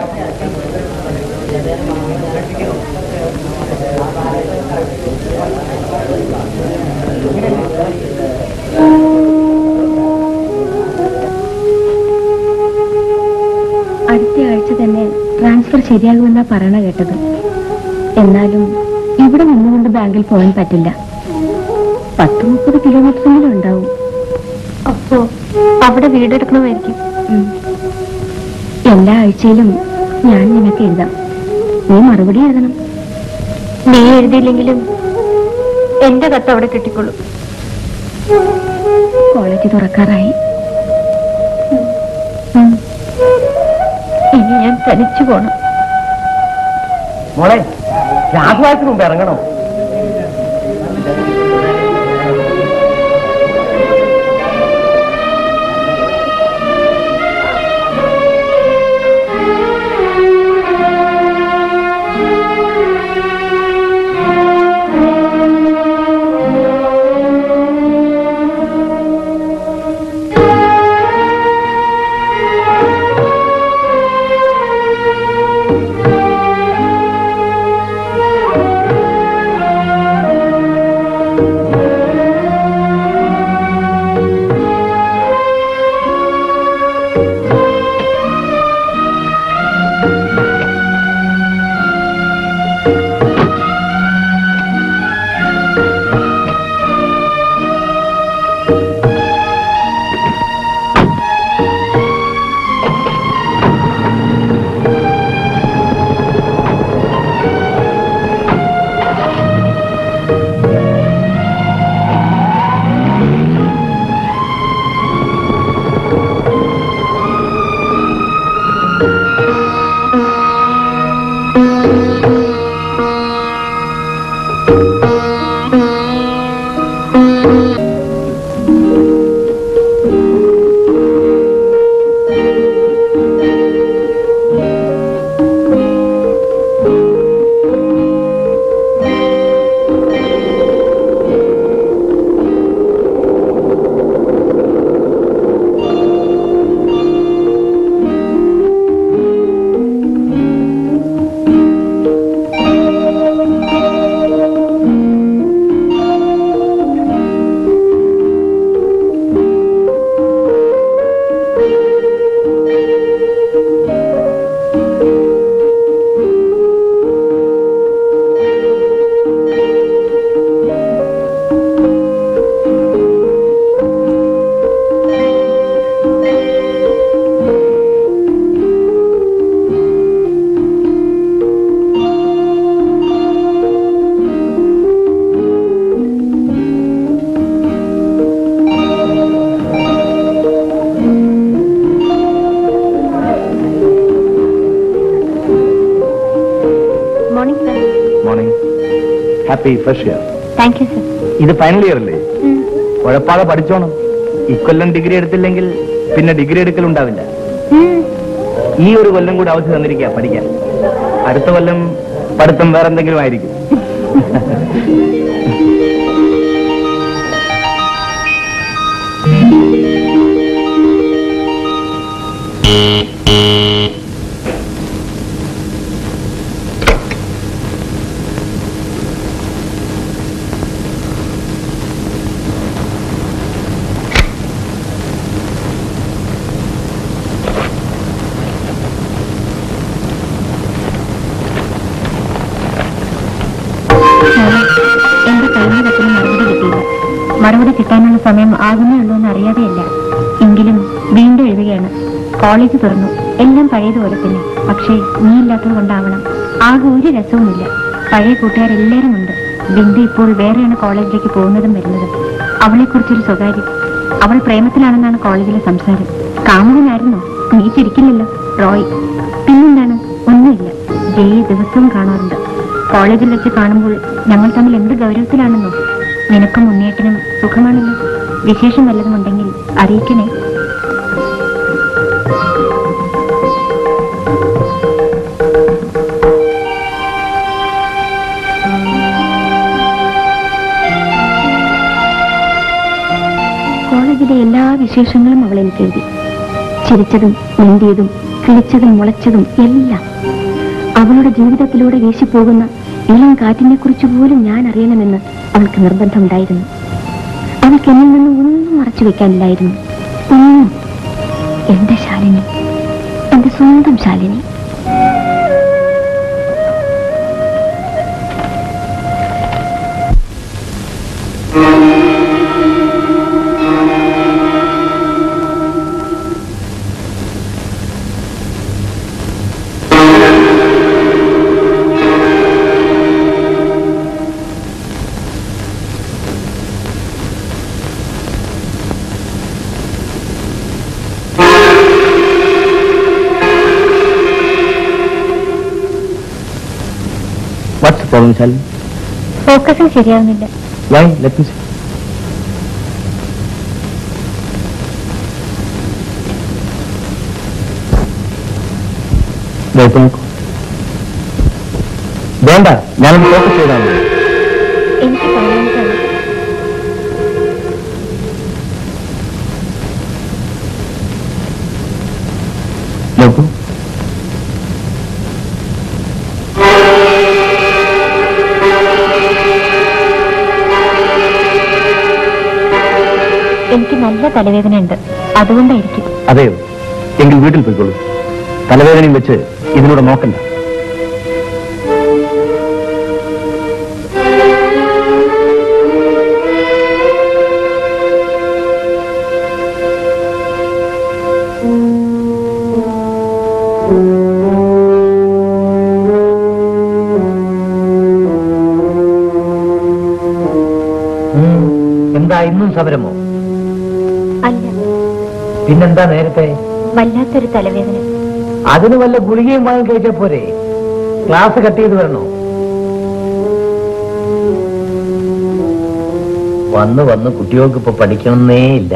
അടുത്ത ആഴ്ച തന്നെ ട്രാൻസ്ഫർ ശരിയാകുമെന്നാ പറയണ കേട്ടത് എന്നാലും ഇവിടെ നിന്നുകൊണ്ട് ബാങ്കിൽ പോകാൻ പറ്റില്ല പത്ത് മുപ്പത് കിലോമീറ്ററെങ്കിലും ഉണ്ടാവും അപ്പോ അവിടെ വീടെടുക്കണമായിരിക്കും എല്ലാ ആഴ്ചയിലും ഞാൻ നിനക്ക് എഴുതാം നീ മറുപടി എഴുതണം നീ എഴുതിയില്ലെങ്കിലും എന്റെ കത്ത് അവിടെ കിട്ടിക്കൊള്ളും കോളേജ് തുറക്കാറായി ഉം. ഇനി ഞാൻ തനിച്ചു പോണം മോളെ രാഘവായത്തിന് മുമ്പ് ഇറങ്ങണോ ആ happy fresh year thank you sir ഇത് ഫൈനൽ ഇയർ അല്ലേ ഉഴപ്പാതെ പഠിച്ചോണം ഇക്കൊല്ലം ഡിഗ്രി എടുത്തില്ലെങ്കിൽ പിന്നെ ഡിഗ്രി എടുക്കലുണ്ടാവില്ല ഈ ഒരു കൊല്ലം കൂടി അവധി തന്നിരിക്കുക പഠിക്കാൻ അടുത്ത കൊല്ലം പഠിത്തം വേറെ എന്തെങ്കിലും ആയിരിക്കും എന്റെ കഴിഞ്ഞ കത്തിന് മറുപടി കിട്ടിയില്ല മറുപടി കിട്ടാനുള്ള സമയം ആകുന്നേ ഉള്ളൂ എന്ന് അറിയാതെയല്ല എങ്കിലും വീണ്ടും എഴുതുകയാണ് കോളേജ് തുറന്നു എല്ലാം പഴയതുപോലെ തന്നെ പക്ഷേ നീ ഇല്ലാത്തത് കൊണ്ടാവണം ആകെ ഒരു രസവുമില്ല പഴയ കൂട്ടുകാരെല്ലാവരും ഉണ്ട് ബിന്ദു ഇപ്പോൾ വേറെയാണ് കോളേജിലേക്ക് പോകുന്നതും വരുന്നതും അവളെക്കുറിച്ചൊരു സ്വകാര്യം അവൾ പ്രേമത്തിലാണെന്നാണ് കോളേജിലെ സംസാരം കാമുകനായിരുന്നോ നീ ചിരിക്കില്ലല്ലോ റോയ് പിന്നെന്താണ് ഒന്നുമില്ല ജയെ ദിവസവും കാണാറുണ്ട് കോളേജിൽ വെച്ച് കാണുമ്പോൾ ഞങ്ങൾ തമ്മിൽ എന്ത് ഗൗരവത്തിലാണെന്നോ നിനക്കും മുന്നേറ്റനും സുഖമാണല്ലോ വിശേഷം വല്ലതും ഉണ്ടെങ്കിൽ അറിയിക്കണേ കോളേജിലെ എല്ലാ വിശേഷങ്ങളും അവൾ എനിക്ക് എഴുതി ചിരിച്ചതും നീന്തിയതും കിളിച്ചതും മുളച്ചതും എല്ലാം അവളുടെ ജീവിതത്തിലൂടെ വീശിപ്പോകുന്ന ഇളം കാറ്റിനെ കുറിച്ച് പോലും ഞാൻ അറിയണമെന്ന് അവൾക്ക് നിർബന്ധമുണ്ടായിരുന്നു അവൾക്ക് എന്നിൽ നിന്ന് ഒന്നും മറച്ചു വെക്കാനില്ലായിരുന്നു ഒന്നും എന്റെ ശാലിനി എന്റെ സ്വന്തം Shalini what's problem Shali focusing ശരിയാവുന്നില്ല വൈ ലെറ്റ് മീ വേണ്ട ഞാനത് ഫോക്കസ് ചെയ്താണ് എനിക്ക് പറയാനായിട്ടാണ് നോക്കൂ എനിക്ക് നല്ല തലവേദനയുണ്ട് അതുകൊണ്ടായിരിക്കും അതെയോ എങ്കിൽ വീട്ടിൽ പോയിക്കോളൂ തലവേദനയും വെച്ച് ഇതിലൂടെ നോക്കണ്ട എന്താ ഇന്നും സമരമോ അല്ല പിന്നെന്താ നേരത്തെ വല്ലാത്തൊരു തലവേദന അതിന് വല്ല ഗുളികയും വാങ്ങി കഴിച്ചാ പോരെ ക്ലാസ് കട്ട് ചെയ്ത് വരണോ വന്ന് വന്ന് കുട്ടികൾക്ക് ഇപ്പൊ പഠിക്കണമെന്നേ ഇല്ല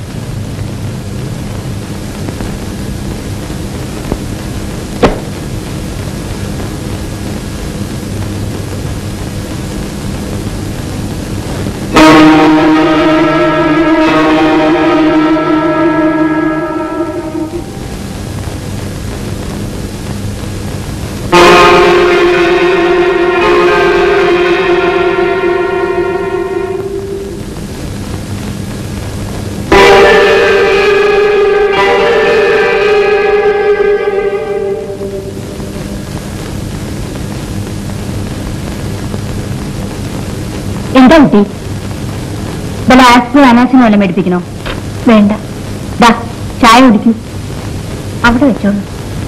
എന്താ കുട്ടി വല്ല ആസ്പിൻ അനാസിനും വല്ലതും മേടിപ്പിക്കണോ വേണ്ട ദാ ചായ കുടിക്കൂ അവിടെ വെച്ചോളൂ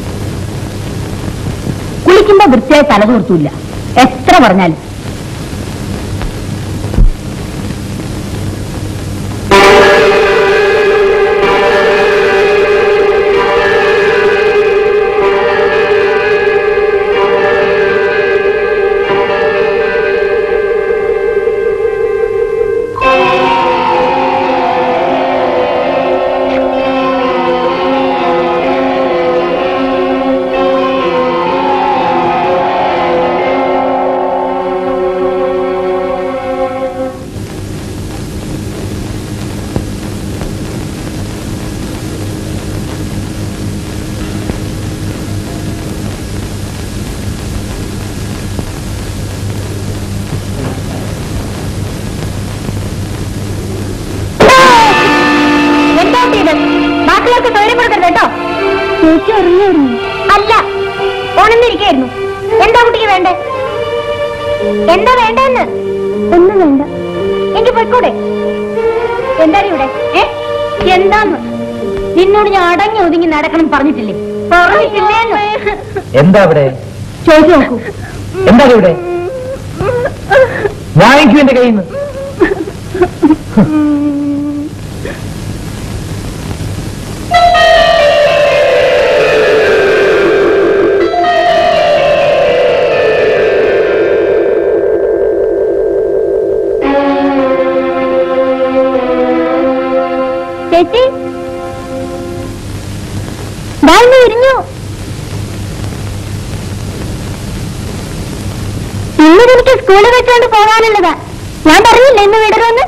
കുളിക്കുമ്പോ വൃത്തിയായി തലതോർത്തൂല്ല എത്ര പറഞ്ഞാലും കൊച്ചു ഉറങ്ങിയിരുന്നു അല്ല ഉണർന്നിരിക്കായിരുന്നു എന്താ കുട്ടിക്ക് വേണ്ടേ എന്താ വേണ്ടെന്ന് ഒന്നും വേണ്ട എനിക്ക് പോയിക്കൂടെ എന്താണ് ഇവിടെ ഏ എന്താന്ന് നിന്നോട് ഞാൻ അടങ്ങി ഒതുങ്ങി നടക്കണം പറഞ്ഞിട്ടില്ലേ പറഞ്ഞിട്ടില്ലേ എന്താ ഇവിടെ ചോദിച്ചു നോക്കൂ എന്താ ഇവിടെ വാങ്ങിക്കൂ എന്റെ കയ്യിൽ നിന്ന് ചേച്ചി ദാ ഇന്ന് വിരിഞ്ഞു ഇന്ന് എനിക്ക് സ്കൂളിൽ വെച്ചുകൊണ്ട് പോകാനുള്ളതാ ഞാൻ പറഞ്ഞില്ല ഇന്ന് വിടരുമെന്ന്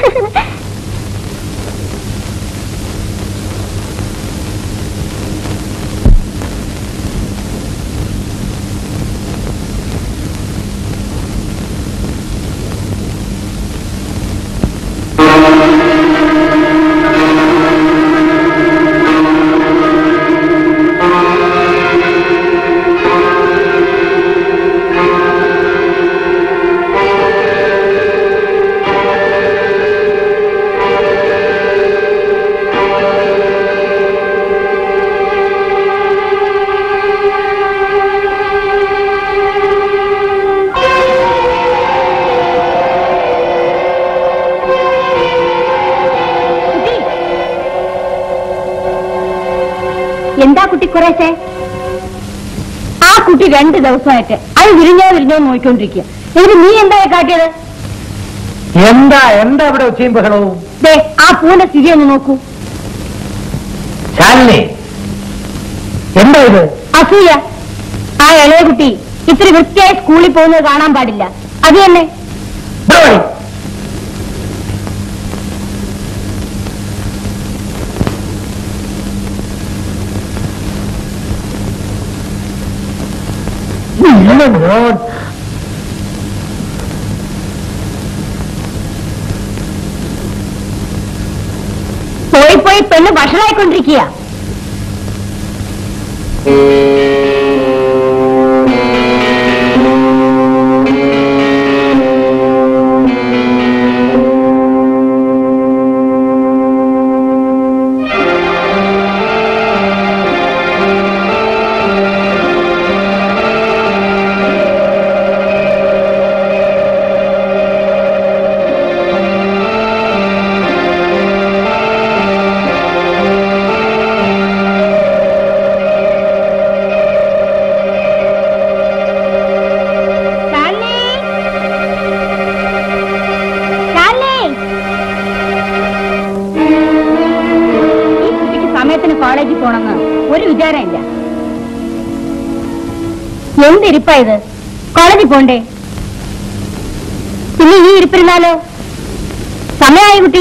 എന്താ കുട്ടി കുറേശ്ശെ ആ കുട്ടി രണ്ട് ദിവസമായിട്ട് അത് വിരിഞ്ഞോ വിരിഞ്ഞോ നോക്കിക്കൊണ്ടിരിക്കുക എന്നിട്ട് നീ എന്താ കാട്ടിയത് എന്താ എന്താ ഇവിടെ ഒച്ചയും ബഹളവും ദേ ആ പൂവിന്റെ സ്ഥിതി ഒന്ന് നോക്കൂ ശാലിനി എന്താ ഇത് അസൂയ ആ ഇളയ കുട്ടി ഇത്തിരി വൃത്തിയായി സ്കൂളിൽ പോകുന്നത് കാണാൻ പാടില്ല അത് തന്നെ ഇവിടെ വാടി. ഇല്ല ഞാൻ പോയി പോയി പെണ്ണ് ഭക്ഷണമായിക്കൊണ്ടിരിക്കുക ശാലിനി ശാലിനി ഈ കുട്ടിക്ക് സമയത്തിന് കോളേജിൽ പോണെന്ന് ഒരു വിചാരമില്ല എന്തിരിപ്പാ ഇത് കോളേജിൽ പോണ്ടേ പിന്നെ ഈ ഇരിപ്പിരുന്നാലോ സമയമായി കുട്ടി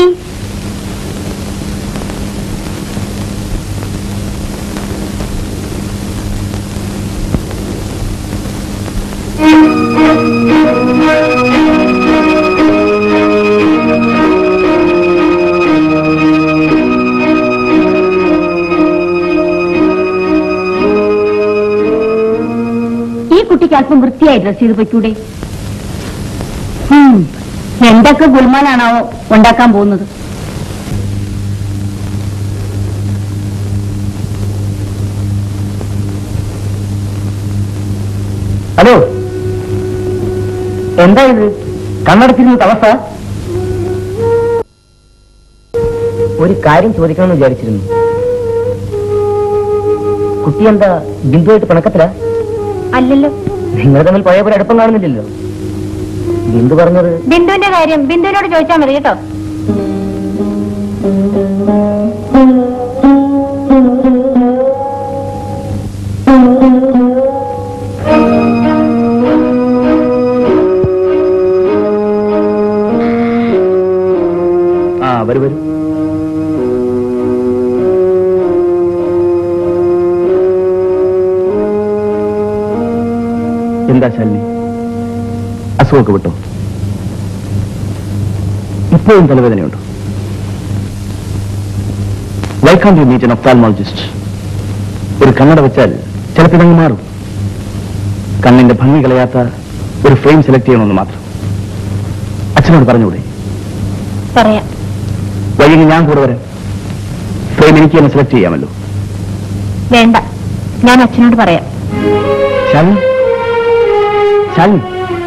ഈ കുട്ടിക്ക് അല്പം വൃത്തിയായി ഡ്രസ് ചെയ്ത് പൊയ്ക്കൂടെ ഉം, എന്തൊക്കെ ഗുൽമാനാണാവോ ഉണ്ടാക്കാൻ പോകുന്നത് ഹലോ എന്താ ഇത് കണ്ണടച്ചിരുന്ന അവസ്ഥ ഒരു കാര്യം ചോദിക്കണമെന്ന് വിചാരിച്ചിരുന്നു കുട്ടി എന്താ ബിന്ദുവായിട്ട് പിണക്കത്തിലാ അല്ലല്ലോ നിങ്ങൾ തമ്മിൽ പഴയ പോലെ അടുപ്പം കാണുന്നില്ലല്ലോ ബിന്ദു പറഞ്ഞത് ബിന്ദുവിന്റെ കാര്യം ബിന്ദുവിനോട് ചോദിച്ചാൽ മതി കേട്ടോ ആ വരൂ വരൂ എന്താ ശാലിനി അസുഖമൊക്കെ വിട്ടോ ഇപ്പോഴും തലവേദനയുണ്ടോ why can you meet an ophthalmologist ഒരു കണ്ണട വെച്ചാൽ ചിലപ്പോൾ ഇതങ്ങ് മാറും കണ്ണിന്റെ ഭംഗി കളയാത്ത ഒരു ഫ്രെയിം സെലക്ട് ചെയ്യണമെന്ന് മാത്രം അച്ഛനോട് പറഞ്ഞുകൂടെ പറയാം വൈകി ഞാൻ കൂടെ വരാം ഫ്രെയിം എനിക്ക് തന്നെ സെലക്ട് ചെയ്യാമല്ലോ വേണ്ട ഞാൻ അച്ഛനോട് പറയാം Shalini Shalini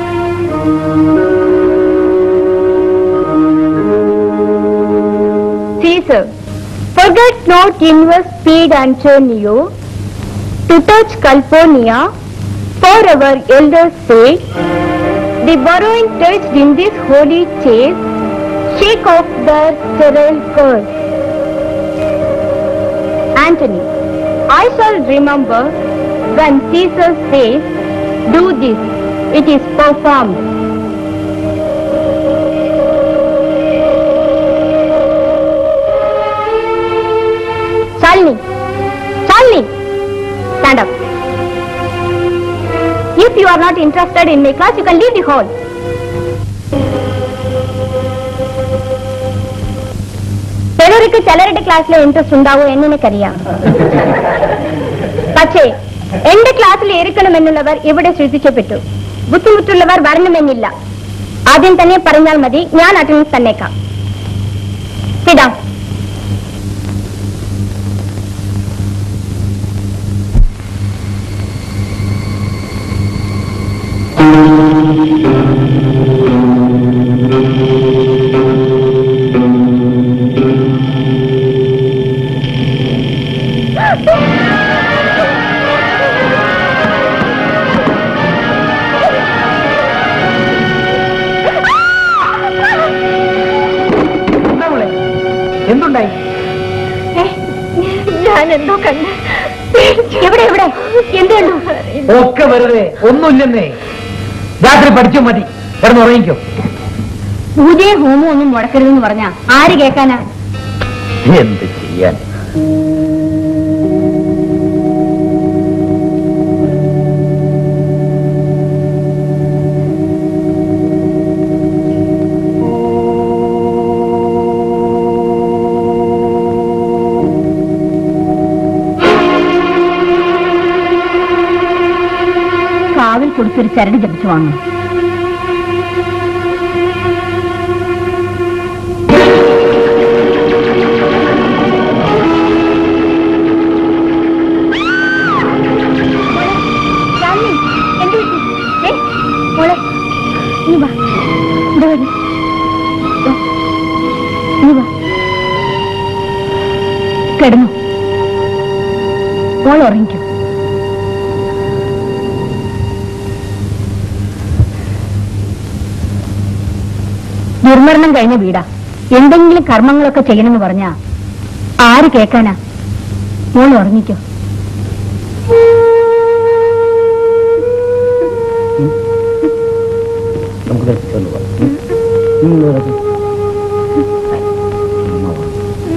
Caesar, forget not invest speed Antonio to touch California, for our elders say, the borrowing touched in this holy chase, shake off their sterile curse. Antony, I shall remember when Caesar says, do this, it is performed. Shalini, Shalini, stand up. If you are not interested in my class, you can leave the hall. ചിലർക്ക് ചിലരുടെ ക്ലാസ്സിലെ ഇൻട്രസ്റ്റ് ഉണ്ടാവും എന്ന് എനിക്കറിയാം പക്ഷേ എന്റെ ക്ലാസ്സിൽ ഇരിക്കണമെന്നുള്ളവർ ഇവിടെ ശ്രദ്ധിക്കപ്പെട്ടു ബുദ്ധിമുട്ടുള്ളവർ വരണമെന്നില്ല ആദ്യം തന്നെ പറഞ്ഞാൽ മതി ഞാൻ അറ്റൻഡൻസ് തന്നേക്കാം സിഡാം എന്താ മോളെ എന്തുണ്ടായി ഞാൻ എന്തോ കണ്ട് എവിടെ എവിടെ എന്ത് കണ്ടു ഒക്കെ വെറുതെ ഒന്നുമില്ലെന്നേ രാത്രി പഠിച്ചു മതി കിടന്ന് ഉറങ്ങിക്കോ പൂജയും ഹോമവും ഒന്നും മുടക്കരുതെന്ന് പറഞ്ഞ ആര് കേൾക്കാനാ എന്ത് ചെയ്യാൻ കാവിൽ കൊടുത്തൊരു ചരട് ജപിച്ചു വാങ്ങും മോളെ നീ വാ ഇവിടെ വരൂ വാ. നീ വാ കിടന്നു മോൾ ഉറങ്ങിക്കോ ദുർമരണം കഴിഞ്ഞ വീടാ എന്തെങ്കിലും കർമ്മങ്ങളൊക്കെ ചെയ്യണമെന്ന് പറഞ്ഞാ ആര് കേൾക്കാനാ മോൾ ഉറങ്ങിക്കോ നമുക്ക് കഴിച്ചിട്ടൊന്ന് പോവാം. ഉം. ഉം, ഇതൊക്കെ. ഉമ്മ വാ.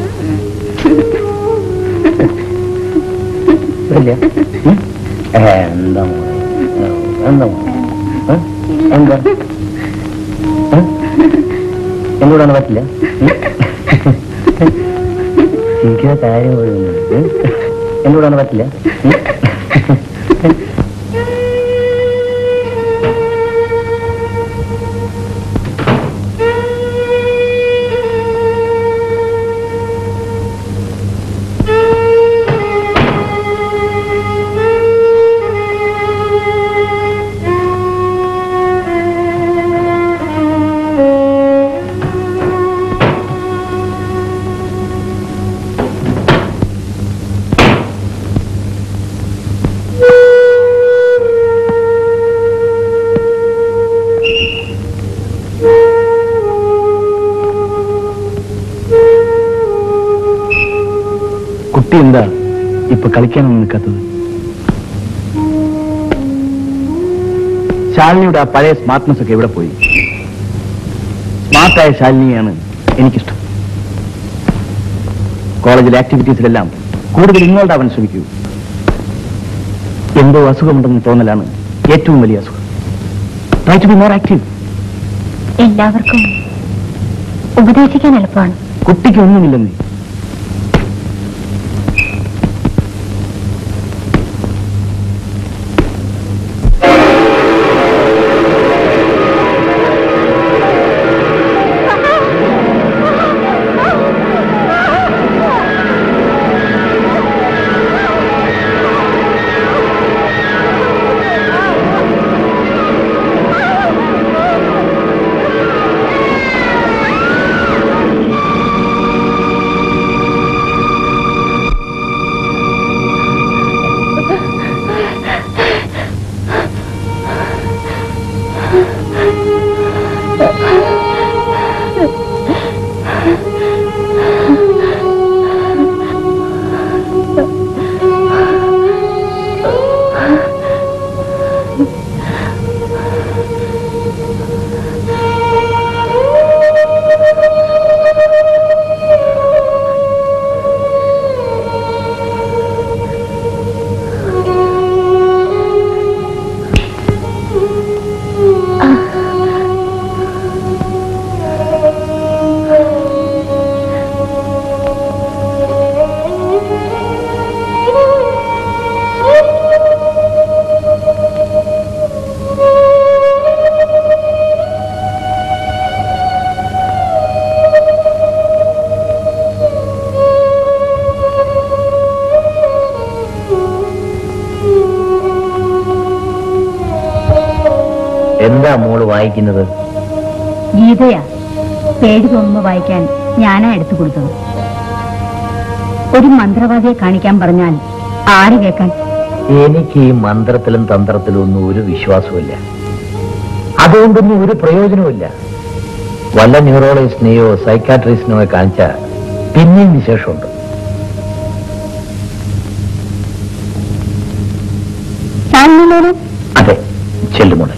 ഇല്ല? ഉം? ഏ, എന്താ മോളെ എന്താ മോളെ ഏ? എന്താ ഏ? എന്നോടാണ് പറ്റില്ല ഉം? എനിക്കാ കാര്യം പറയുന്നത് എന്നോടാണ് പറ്റില്ല ഉം? കുട്ടി എന്താ ഇപ്പൊ കളിക്കാനൊന്നും നിൽക്കാത്തത് ശാലിനിയുടെ ആ പഴയ സ്മാർട്ട്നെസ് ഒക്കെ എവിടെ പോയി സ്മാർട്ടായ ശാലിനിയാണ് എനിക്കിഷ്ടം കോളേജിലെ ആക്ടിവിറ്റീസിലെല്ലാം കൂടുതൽ ഇൻവോൾവ് ആവാൻ ശ്രമിക്കൂ എന്തോ അസുഖമുണ്ടെന്ന് തോന്നലാണ് ഏറ്റവും വലിയ അസുഖം try to be more active എല്ലാവർക്കും ഉപദേശിക്കാൻ എളുപ്പമാണ് കുട്ടിക്ക് ഒന്നുമില്ലെന്നേ എന്താ മോള് വായിക്കുന്നത് ഗീതയാ പേര് തോന്നുമ്പോ വായിക്കാൻ ഞാനാ എടുത്തു കൊടുത്തത് ഒരു മന്ത്രവാദിയെ കാണിക്കാൻ പറഞ്ഞാൽ ആര് കേൾക്കാൻ എനിക്ക് ഈ മന്ത്രത്തിലും തന്ത്രത്തിലും ഒന്നും ഒരു വിശ്വാസവുമില്ല അതുകൊണ്ടൊന്നും ഒരു പ്രയോജനവുമില്ല വല്ല ന്യൂറോളജിസ്റ്റിനെയോ സൈക്കാട്രിസ്റ്റിനെയോ കാണിച്ച പിന്നെയും വിശേഷമുണ്ട് ചാനലിലോട് അതെ ചെല്ലുമോളെ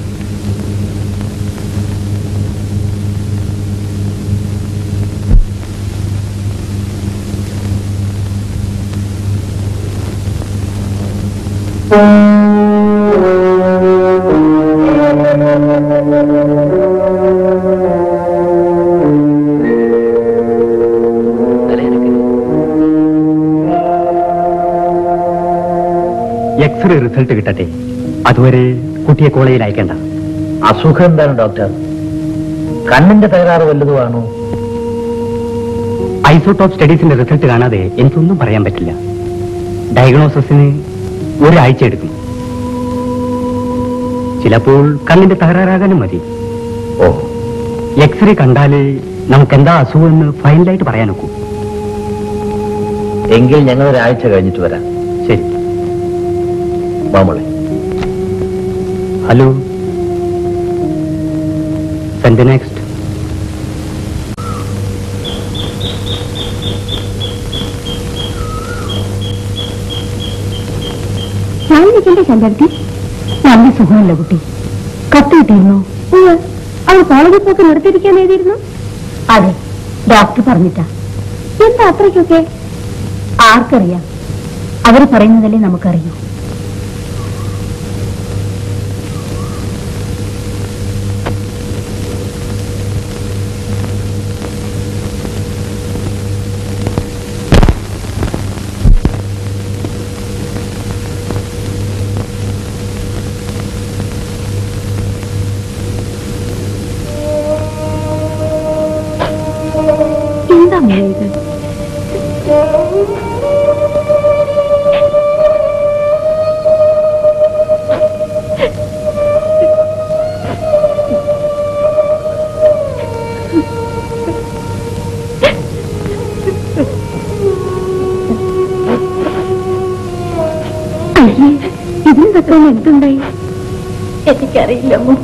എക്സ്റേ റിസൾട്ട് കിട്ടട്ടെ അതുവരെ കുട്ടിയെ കോളേജിൽ അയക്കേണ്ട അസുഖം എന്താണ് ഡോക്ടർ കണ്ണിന്റെ തകരാറ് വല്ലതുമാണോ ഐസോടോപ്പ് സ്റ്റഡീസിന്റെ റിസൾട്ട് കാണാതെ എനിക്കൊന്നും പറയാൻ പറ്റില്ല ഡയഗ്നോസിന് ഒരാഴ്ച എടുക്കും ചിലപ്പോൾ കണ്ണിന്റെ തകരാറാകാനും മതി ഓ എക്സ്റേ കണ്ടാലേ നമുക്ക് എന്താ അസുഖമെന്ന് ഫൈനലായിട്ട് പറയാനൊക്കൂ എങ്കിൽ ഞങ്ങൾ ഒരാഴ്ച കഴിഞ്ഞിട്ട് വരാം ശരി മാമോളെ ഹലോ സെന്റ് നെക്സ്റ്റ് ഞാൻ നിൽക്കണ്ടേ ചന്ദ്രത്തി നല്ല സുഖമല്ല കുട്ടി കത്ത് കിട്ടിയിരുന്നോ അവൾ കോളേജിൽ പോക്ക് നിർത്തിയിരിക്കാൻ എഴുതിയിരുന്നു അതെ ഡോക്ടർ പറഞ്ഞിട്ടാ എന്താ അത്രയ്ക്കൊക്കെ ആർക്കറിയാം അവര് പറയുന്നതല്ലേ നമുക്കറിയൂ എന്താ മോളെ ഇത് അയ്യേ ഇതിന് തക്കാൻ എന്തുണ്ടായി എനിക്കറിയില്ലമ്മോ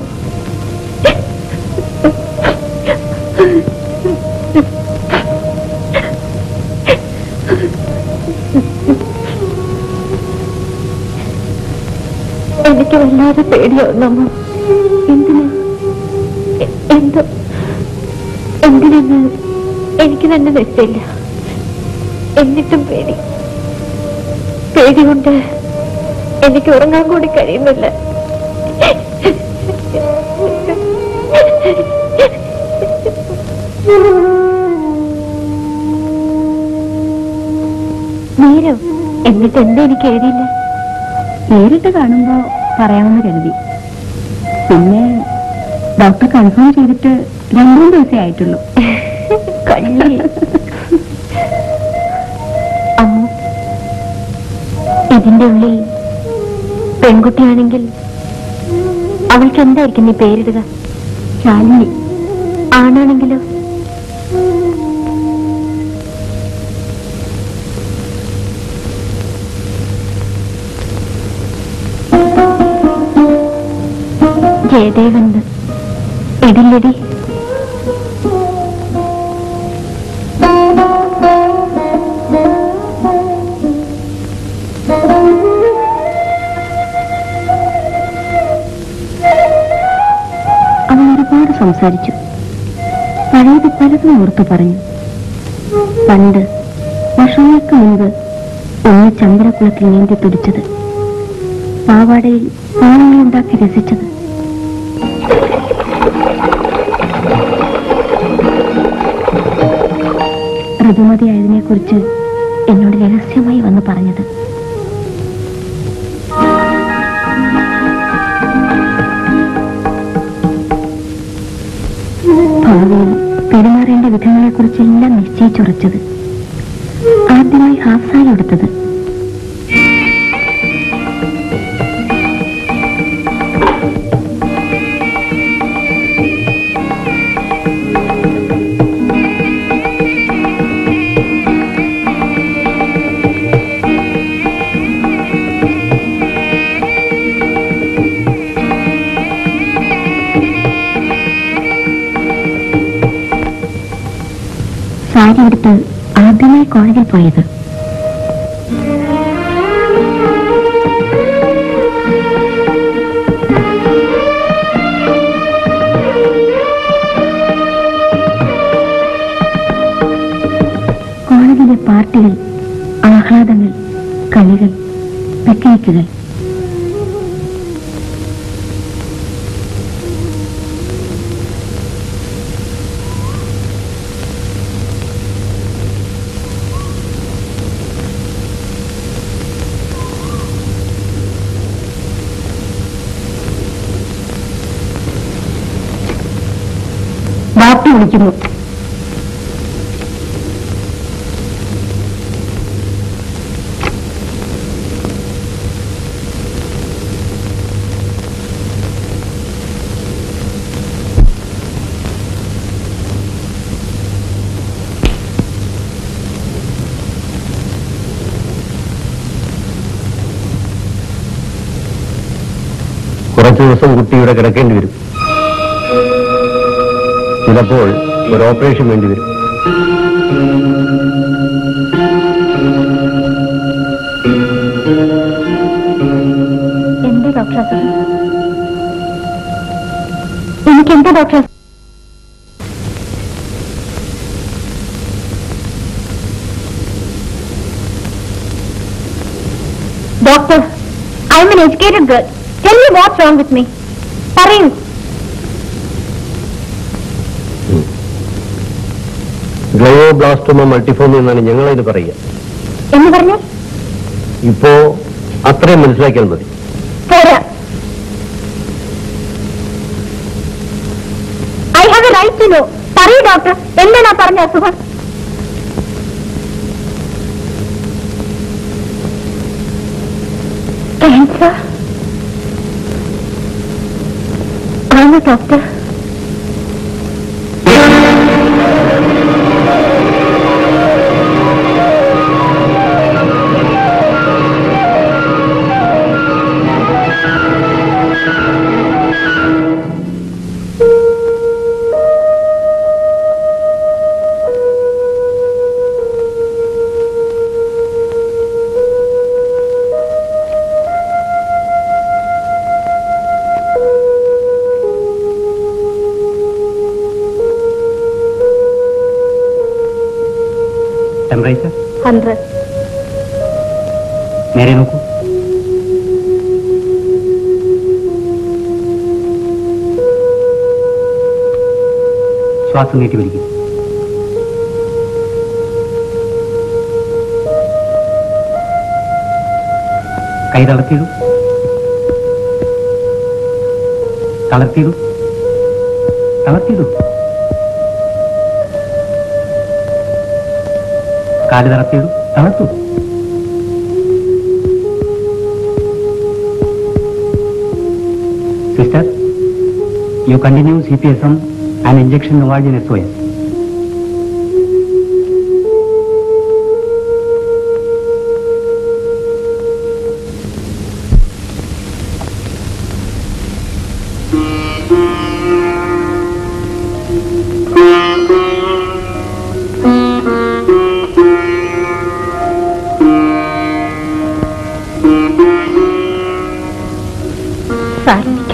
എനിക്ക് വല്ലാതെ പേടിയാവുന്നമ്മ എന്തിന് എ- എന്തോ എന്തിനെന്ന് എനിക്ക് തന്നെ നിശ്ചയില്ല എന്നിട്ടും പേടി പേടി കൊണ്ട് എനിക്ക് ഉറങ്ങാൻ കൂടി കഴിയുന്നില്ല നേരം എന്നിട്ട് എന്താ എനിക്ക് എഴുതിയില്ല നേരിട്ട് കാണുമ്പോ പറയാമെന്ന് കരുതി പിന്നെ ഡോക്ടർ കൺഫേം ചെയ്തിട്ട് രണ്ടു ദിവസമേ ആയിട്ടുള്ളൂ കള്ളി അമ്മ ഇതിന്റെ ഉള്ളിൽ പെൺകുട്ടിയാണെങ്കിൽ അവൾക്ക് എന്തായിരിക്കും നീ പേരിടുക ശാലിനി ആണാണെങ്കിലോ ജയദേവന് ഇടില്ലടി അവൻ ഒരുപാട് സംസാരിച്ചു പഴയത് പലതും ഓർത്തു പറഞ്ഞു പണ്ട് വർഷങ്ങൾക്ക് മുൻപ് ഒന്ന് ചന്ദ്രകുളത്തിൽ നീന്തി തുടിച്ചത് പാവാടയിൽ പാവങ്ങളുണ്ടാക്കി രസിച്ചത് ഋതുമതിയായതിനെ കുറിച്ച് എന്നോട് രഹസ്യമായി വന്ന് പറഞ്ഞത് ഭാവിയിൽ പെരുമാറേണ്ട വിധങ്ങളെ കുറിച്ചെല്ലാം നിശ്ചയിച്ചുറച്ചത് ആദ്യമായി ഹാഫ് സാരി എടുത്തത് സാരി എടുത്ത് ആദ്യമായി കോളേജിൽ പോയത് കോളേജിലെ പാർട്ടികൾ ആഹ്ലാദങ്ങൾ കളികൾ പിക്നിക്കുകൾ ബാപ്പി വിളിക്കുന്നു കുറച്ചു ദിവസം കുട്ടി ഇവിടെ കിടക്കേണ്ടി വരും ചിലപ്പോൾ ഒരു ഓപ്പറേഷൻ വേണ്ടി വരും എന്താ ഡോക്ടർ അസുഖം എനിക്ക് എന്താ ഡോക്ടർ അസുഖം? Doctor I am an educated girl tell me what's wrong with me പറയൂ ഗ്ലയോബ്ലാസ്റ്റോമ മൾട്ടിഫോമി എന്നാണ് ഞങ്ങളിത് പറയുക എന്ന് പറഞ്ഞാൽ ഇപ്പോ അത്രയും മനസ്സിലാക്കിയാൽ മതി പോരാ I have a right to know പറയൂ ഡോക്ടർ എന്താണ് ആ പറഞ്ഞ അസുഖം ക്യാൻസർ ആണോ ഡോക്ടർ ടെമ്പറേച്ചർ ഹൺഡ്രഡ് നേരെ നോക്കൂ ശ്വാസം നീട്ടി വലിക്കും കൈ തളർത്തിയിടൂ തളർത്തിയിടൂ തളർത്തിയിടൂ കാല് തളർത്തിയിടൂ തളർത്തു sister you continue CPSM and injection Novarge in SOS. സാരിക്കൂ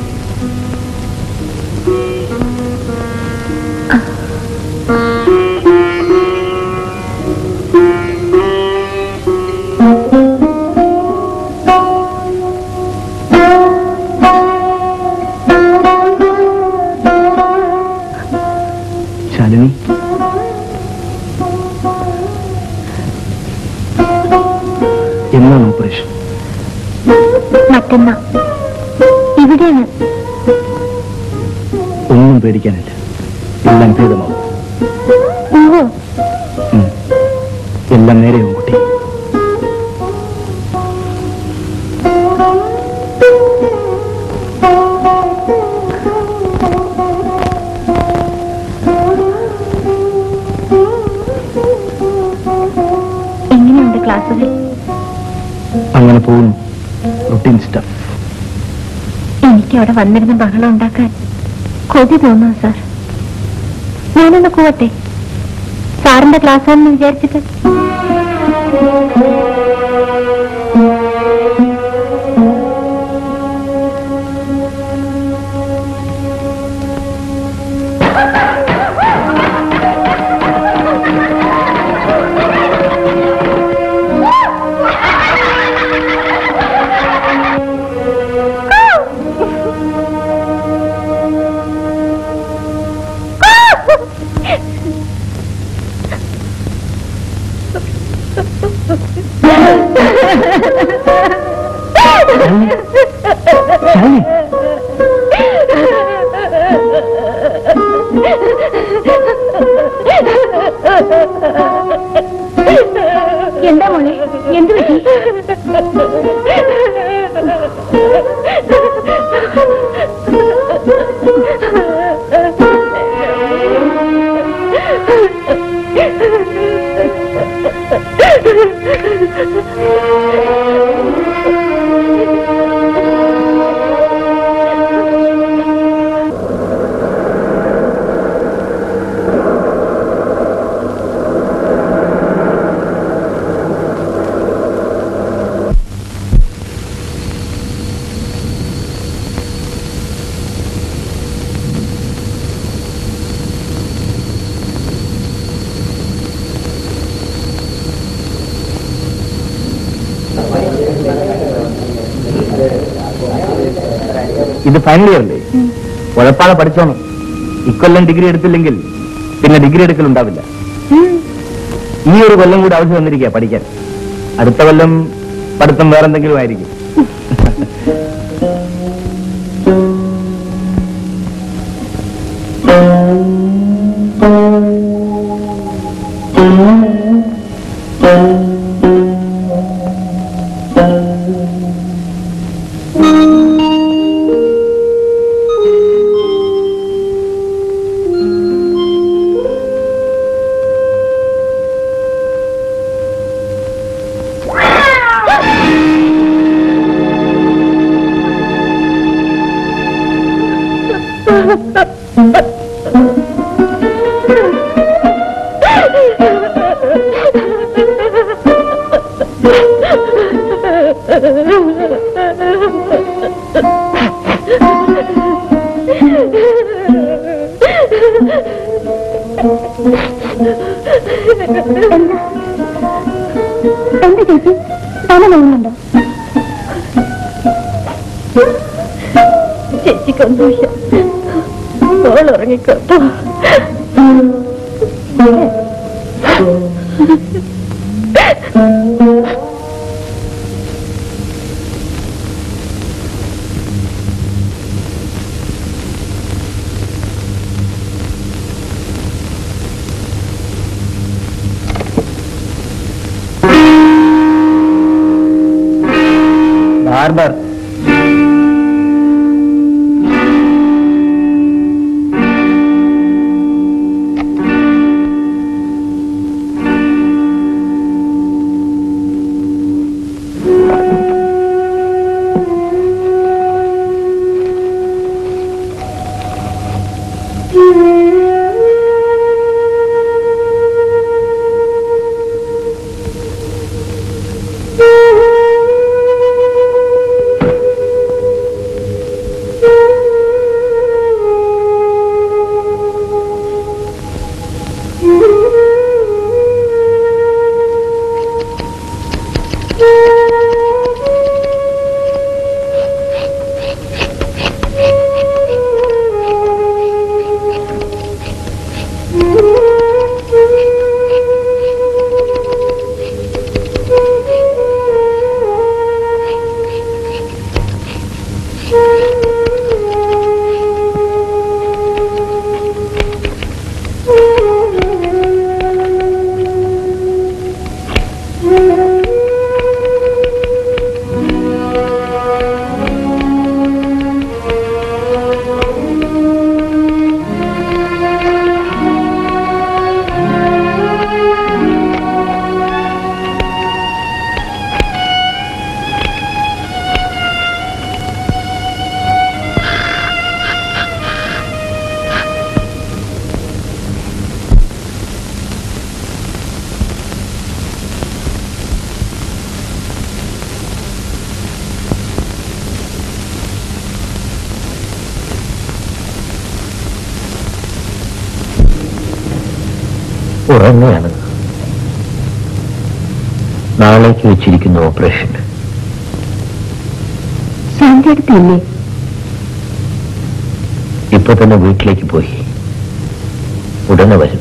ശാലിനി എന്നാണ് ഓപ്പറേഷൻ മറ്റന്നാ ഇവിടെയാണ് ഒന്നും പേടിക്കാനില്ല എല്ലാം ഭേദമാവും ഓഹോ ഉം. എല്ലാം നേരെയാവും കുട്ടി എങ്ങനെയുണ്ട് ക്ലാസ്സുകൾ അങ്ങനെ പോകുന്നു റുട്ടീൻ സ്റ്റഫ് എനിക്ക് അവിടെ വന്നിരുന്ന് ബഹളം ഉണ്ടാക്കാൻ കൊതി തോന്നുന്നു സാർ ഞാനൊന്ന് കൂവട്ടെ സാറിന്റെ ക്ലാസ് ആണെന്ന് വിചാരിച്ചിട്ട് എന്താ മോളെ എന്ത് പറ്റി ഇത് ഫൈനൽ ഇയർ അല്ലേ ഉഴപ്പാതെ പഠിച്ചോണം ഇക്കൊല്ലം ഡിഗ്രി എടുത്തില്ലെങ്കിൽ പിന്നെ ഡിഗ്രി എടുക്കൽ ഉണ്ടാവില്ല ഈ ഒരു കൊല്ലം കൂടി ആവശ്യം വന്നിരിക്കുക പഠിക്കാൻ അടുത്ത കൊല്ലം പഠിത്തം വേറെന്തെങ്കിലും ആയിരിക്കും എന്താ ചേച്ചി തല നോവുന്നുണ്ടോ ചേച്ചിക്കൊന്നുമില്ല മോൾ ഉറങ്ങിക്കോട്ടോ ബാർബർ ഉറങ്ങുകയാണ് നാളേക്ക് വെച്ചിരിക്കുന്ന ഓപ്പറേഷൻ ശാന്തി അടുത്തില്ലേ ഇപ്പൊ തന്നെ വീട്ടിലേക്ക് പോയി ഉടനെ വരും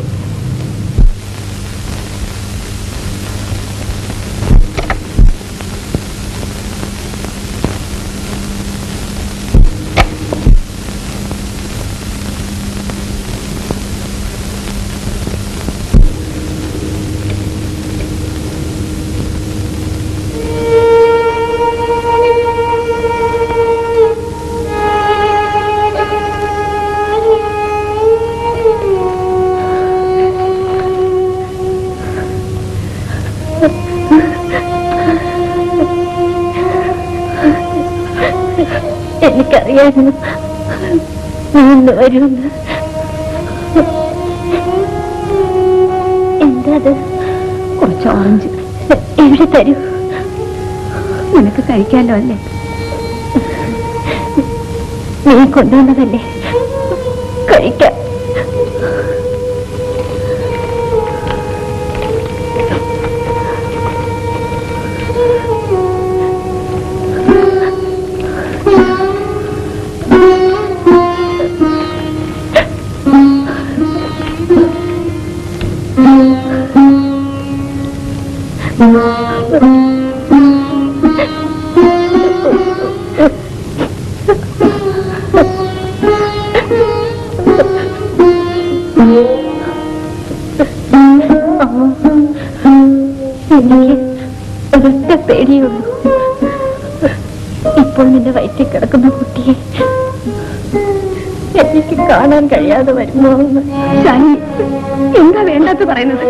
എനിക്കറിയായിരുന്നു നീ ഇന്ന് വരുമെന്ന് എന്താ അത് കുറച്ച് ഓറഞ്ച് എവിടെ തരൂ നിനക്ക് കഴിക്കാലോ അല്ലേ നീ കൊണ്ടുവന്നതല്ലേ കഴിക്കാം എനിക്ക് ഒരൊറ്റ പേടിയുള്ളൂ ഇപ്പോൾ നിന്റെ വയറ്റിൽ കിടക്കുന്ന കുട്ടിയെ എനിക്ക് കാണാൻ കഴിയാതെ വരുമോ എന്ന് ഷാനി എന്താ വേണ്ടാത്ത പറയുന്നത്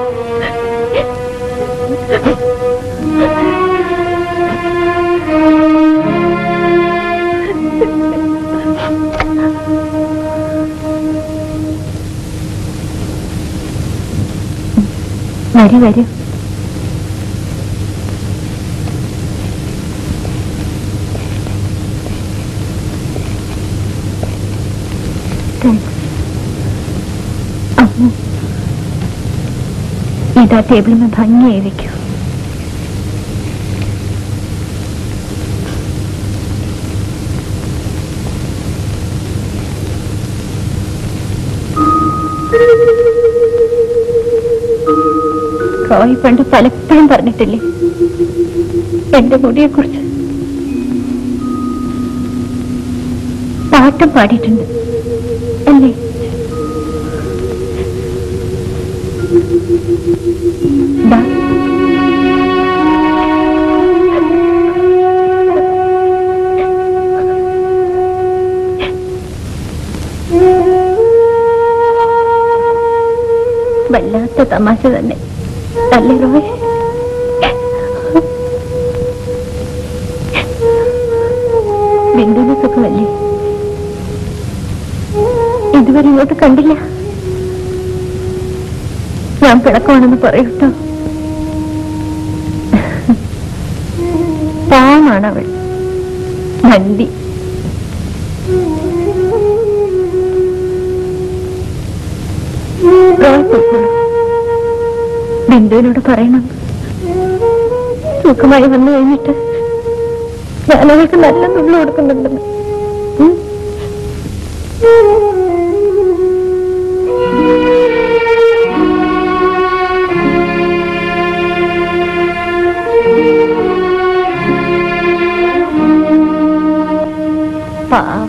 വരൂ വരൂ അമ്മു ഇതാ ടേബിളിൽ में ഭംഗിയായി വെക്കൂ റോയ് പണ്ട് പലപ്പോഴും പറഞ്ഞിട്ടില്ലേ എന്റെ മുടിയെ കുറിച്ച് പാട്ടും പാടിയിട്ടുണ്ട് അല്ലേ ദാ. വല്ലാത്ത തമാശ തന്നെ അല്ലേ റോയ് ബിന്ദുവിന് സുഖമല്ലേ ഇതുവരെ ഇങ്ങോട്ട് കണ്ടില്ല ഞാൻ പിണക്കമാണെന്ന് പറയൂട്ടോ പാവമാണ് അവൾ മന്തി റോയ് പൊയ്ക്കോളൂ. ബിന്ദുവിനോട് പറയണം സുഖമായി വന്നു കഴിഞ്ഞിട്ട് ഞാൻ അവൾക്ക് നല്ല നുള്ളു കൊടുക്കുന്നുണ്ടെന്ന് ഉം? പാവം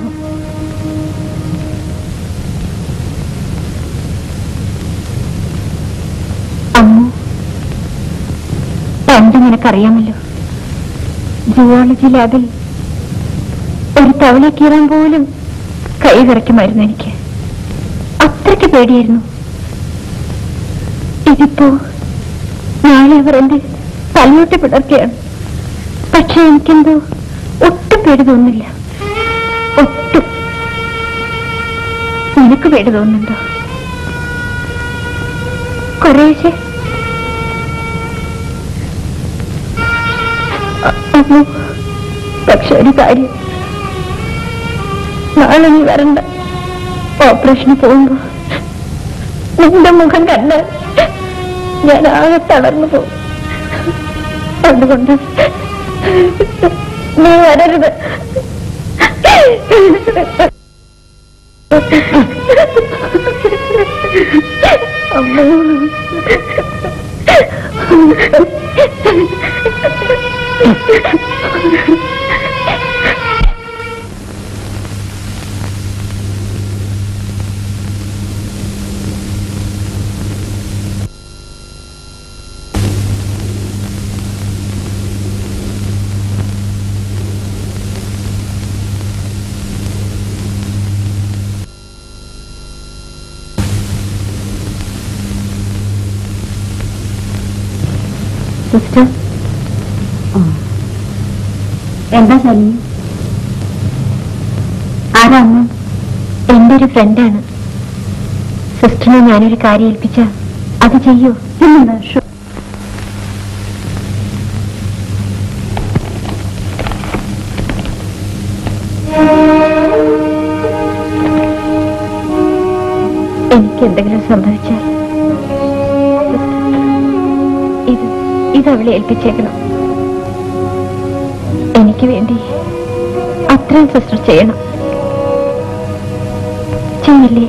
അമ്മു പണ്ട് നിനക്കറിയാമല്ലോ ജുവോളജി ലാബിൽ ഒരു തവള കീറാൻ പോലും കൈ വിറയ്ക്കുമായിരുന്നു എനിക്ക് അത്രയ്ക്ക് പേടിയായിരുന്നു ഇതിപ്പോ നാളെ അവർ എന്റെ തലയോട്ട് പിടർക്കുകയാണ് പക്ഷെ എനിക്കെന്തോ ഒട്ടും പേടി തോന്നുന്നില്ല ഒട്ടും നിനക്ക് പേടി തോന്നുന്നുണ്ടോ കുറേശ്ശെ അ- അമ്മോ, പക്ഷെ ഒരു കാര്യം നാളെ നീ വരണ്ട ഓപ്പറേഷന് പോകുമ്പോ നിന്റെ മുഖം കണ്ട് ഞാൻ ആകെ തളർന്നു പോകും അതുകൊണ്ട് നീ വരരുത് സിസ്റ്റർ എന്താ ശല്യം ആരാ അമ്മ എന്റെ ഒരു ഫ്രണ്ടാണ് സിസ്റ്ററിനെ ഞാനൊരു കാര്യം ഏൽപ്പിച്ച അത് ചെയ്യൂ പിന്നെന്താ ഷോ എനിക്ക് എന്തെങ്കിലും സംഭവിച്ചാൽ ഇത് ഇത് അവളെ ഏൽപ്പിച്ചേക്കണം എനിക്ക് വേണ്ടി അത്രയും സിസ്റ്റർ ചെയ്യണം ചെയ്യില്ലേ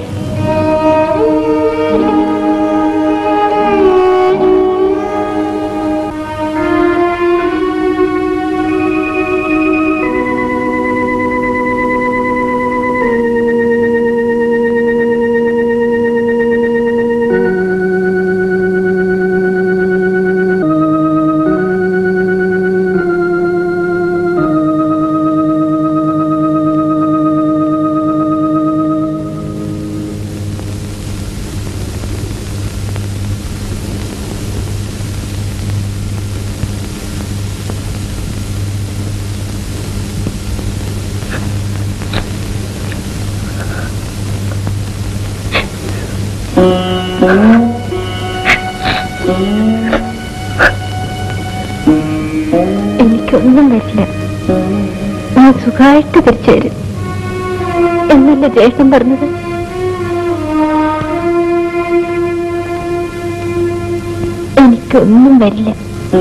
എനിക്കൊന്നും വരില്ല ഞാൻ സുഖമായിട്ട് തിരിച്ചു വരും എന്നല്ല ജ്യേഷ്ഠൻ പറഞ്ഞത് എനിക്കൊന്നും വരില്ല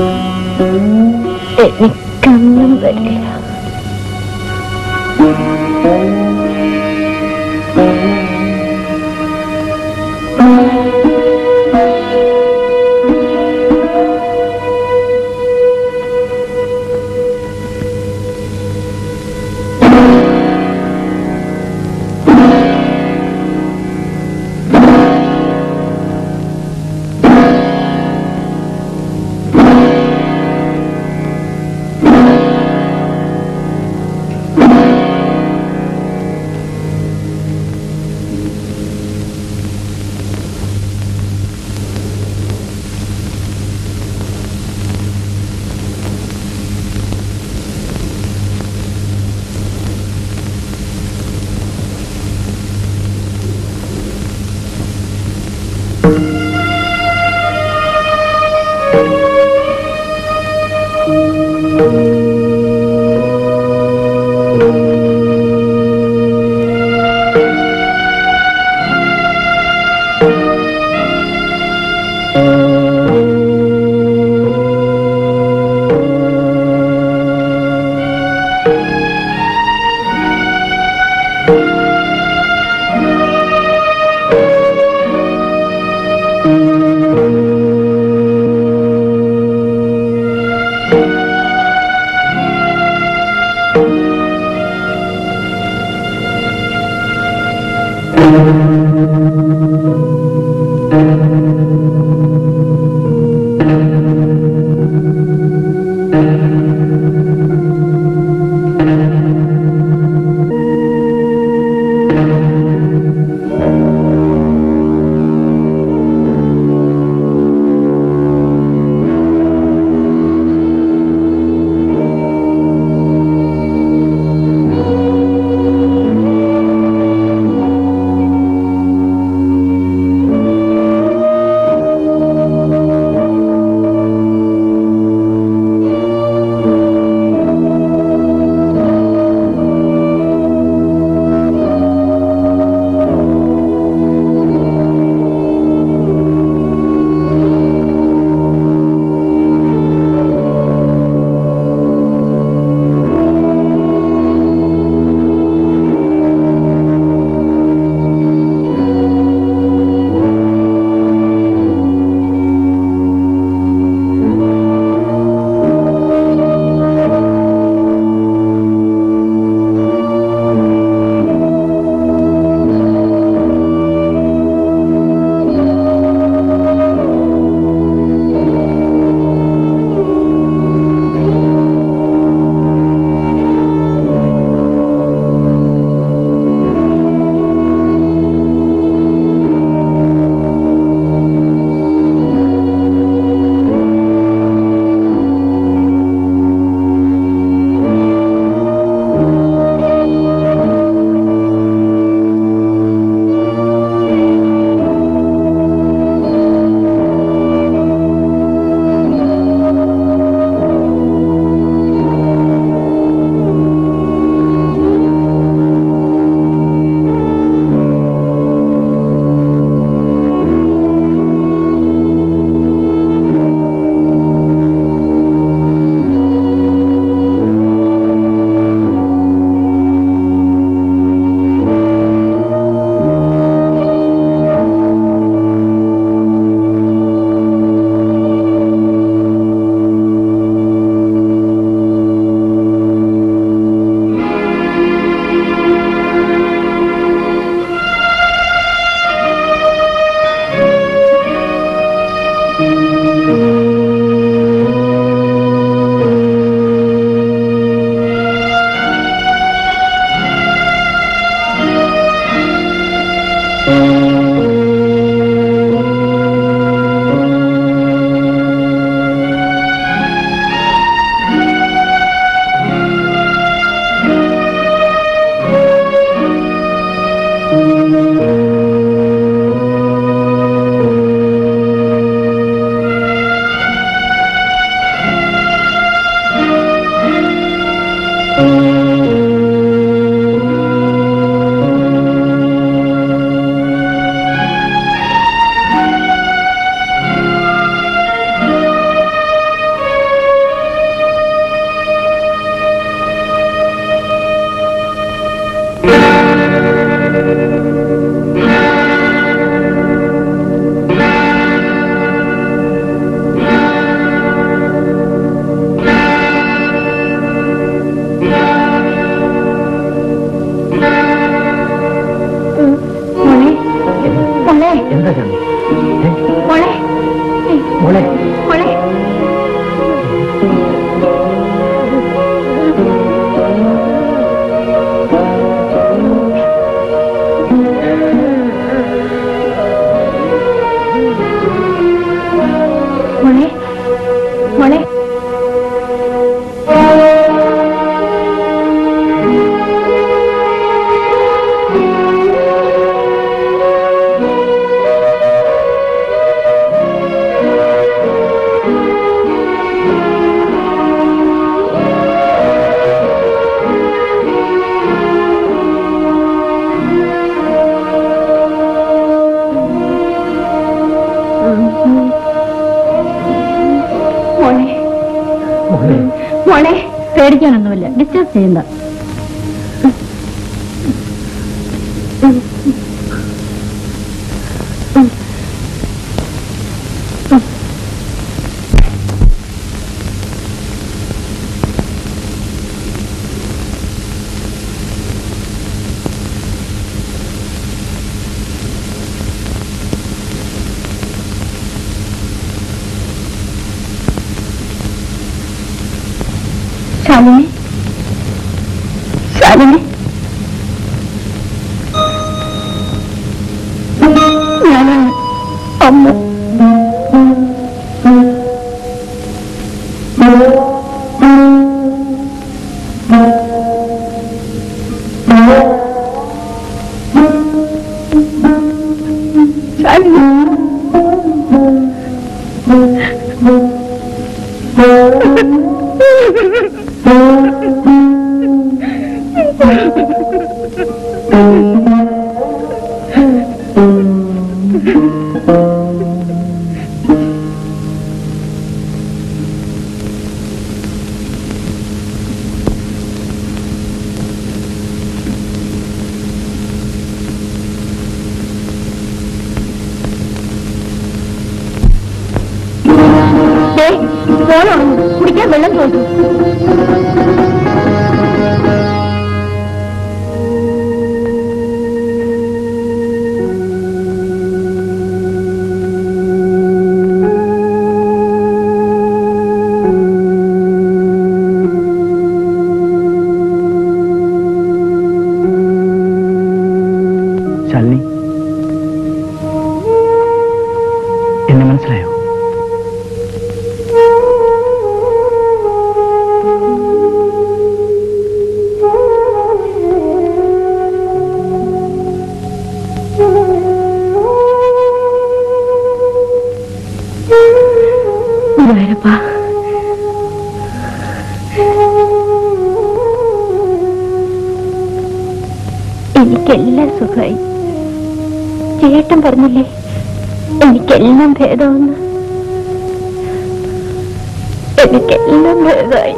എനിക്കൊന്നും വരില്ല ആ മോളെ മോളെ എന്താ ചാണ്ടി മോളെ മോളെ മോളെ മോളെ മോളെ മോളെ മോളെ മോളെ പേടിക്കാനൊന്നുമില്ല ഡിസ്റ്റർബ് ചെയ്യണ്ട ശാലിനി ശാലിനി ഞാനാണ് അമ്മ ശാലിനി ദേ, ഫോൺ ഉണങ്ങും. കുടിക്കാൻ വെള്ളം ചോദിച്ചു ശാലിനി എന്നെ മനസ്സിലായോ ഗുരുവായൂരപ്പ എനിക്കെല്ലാം സുഖമായി ചേട്ടൻ പറഞ്ഞില്ലേ എനിക്കെല്ലാം ഭേദമെന്ന് എനിക്കെല്ലാം ഭേദമായി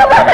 സമാധാനം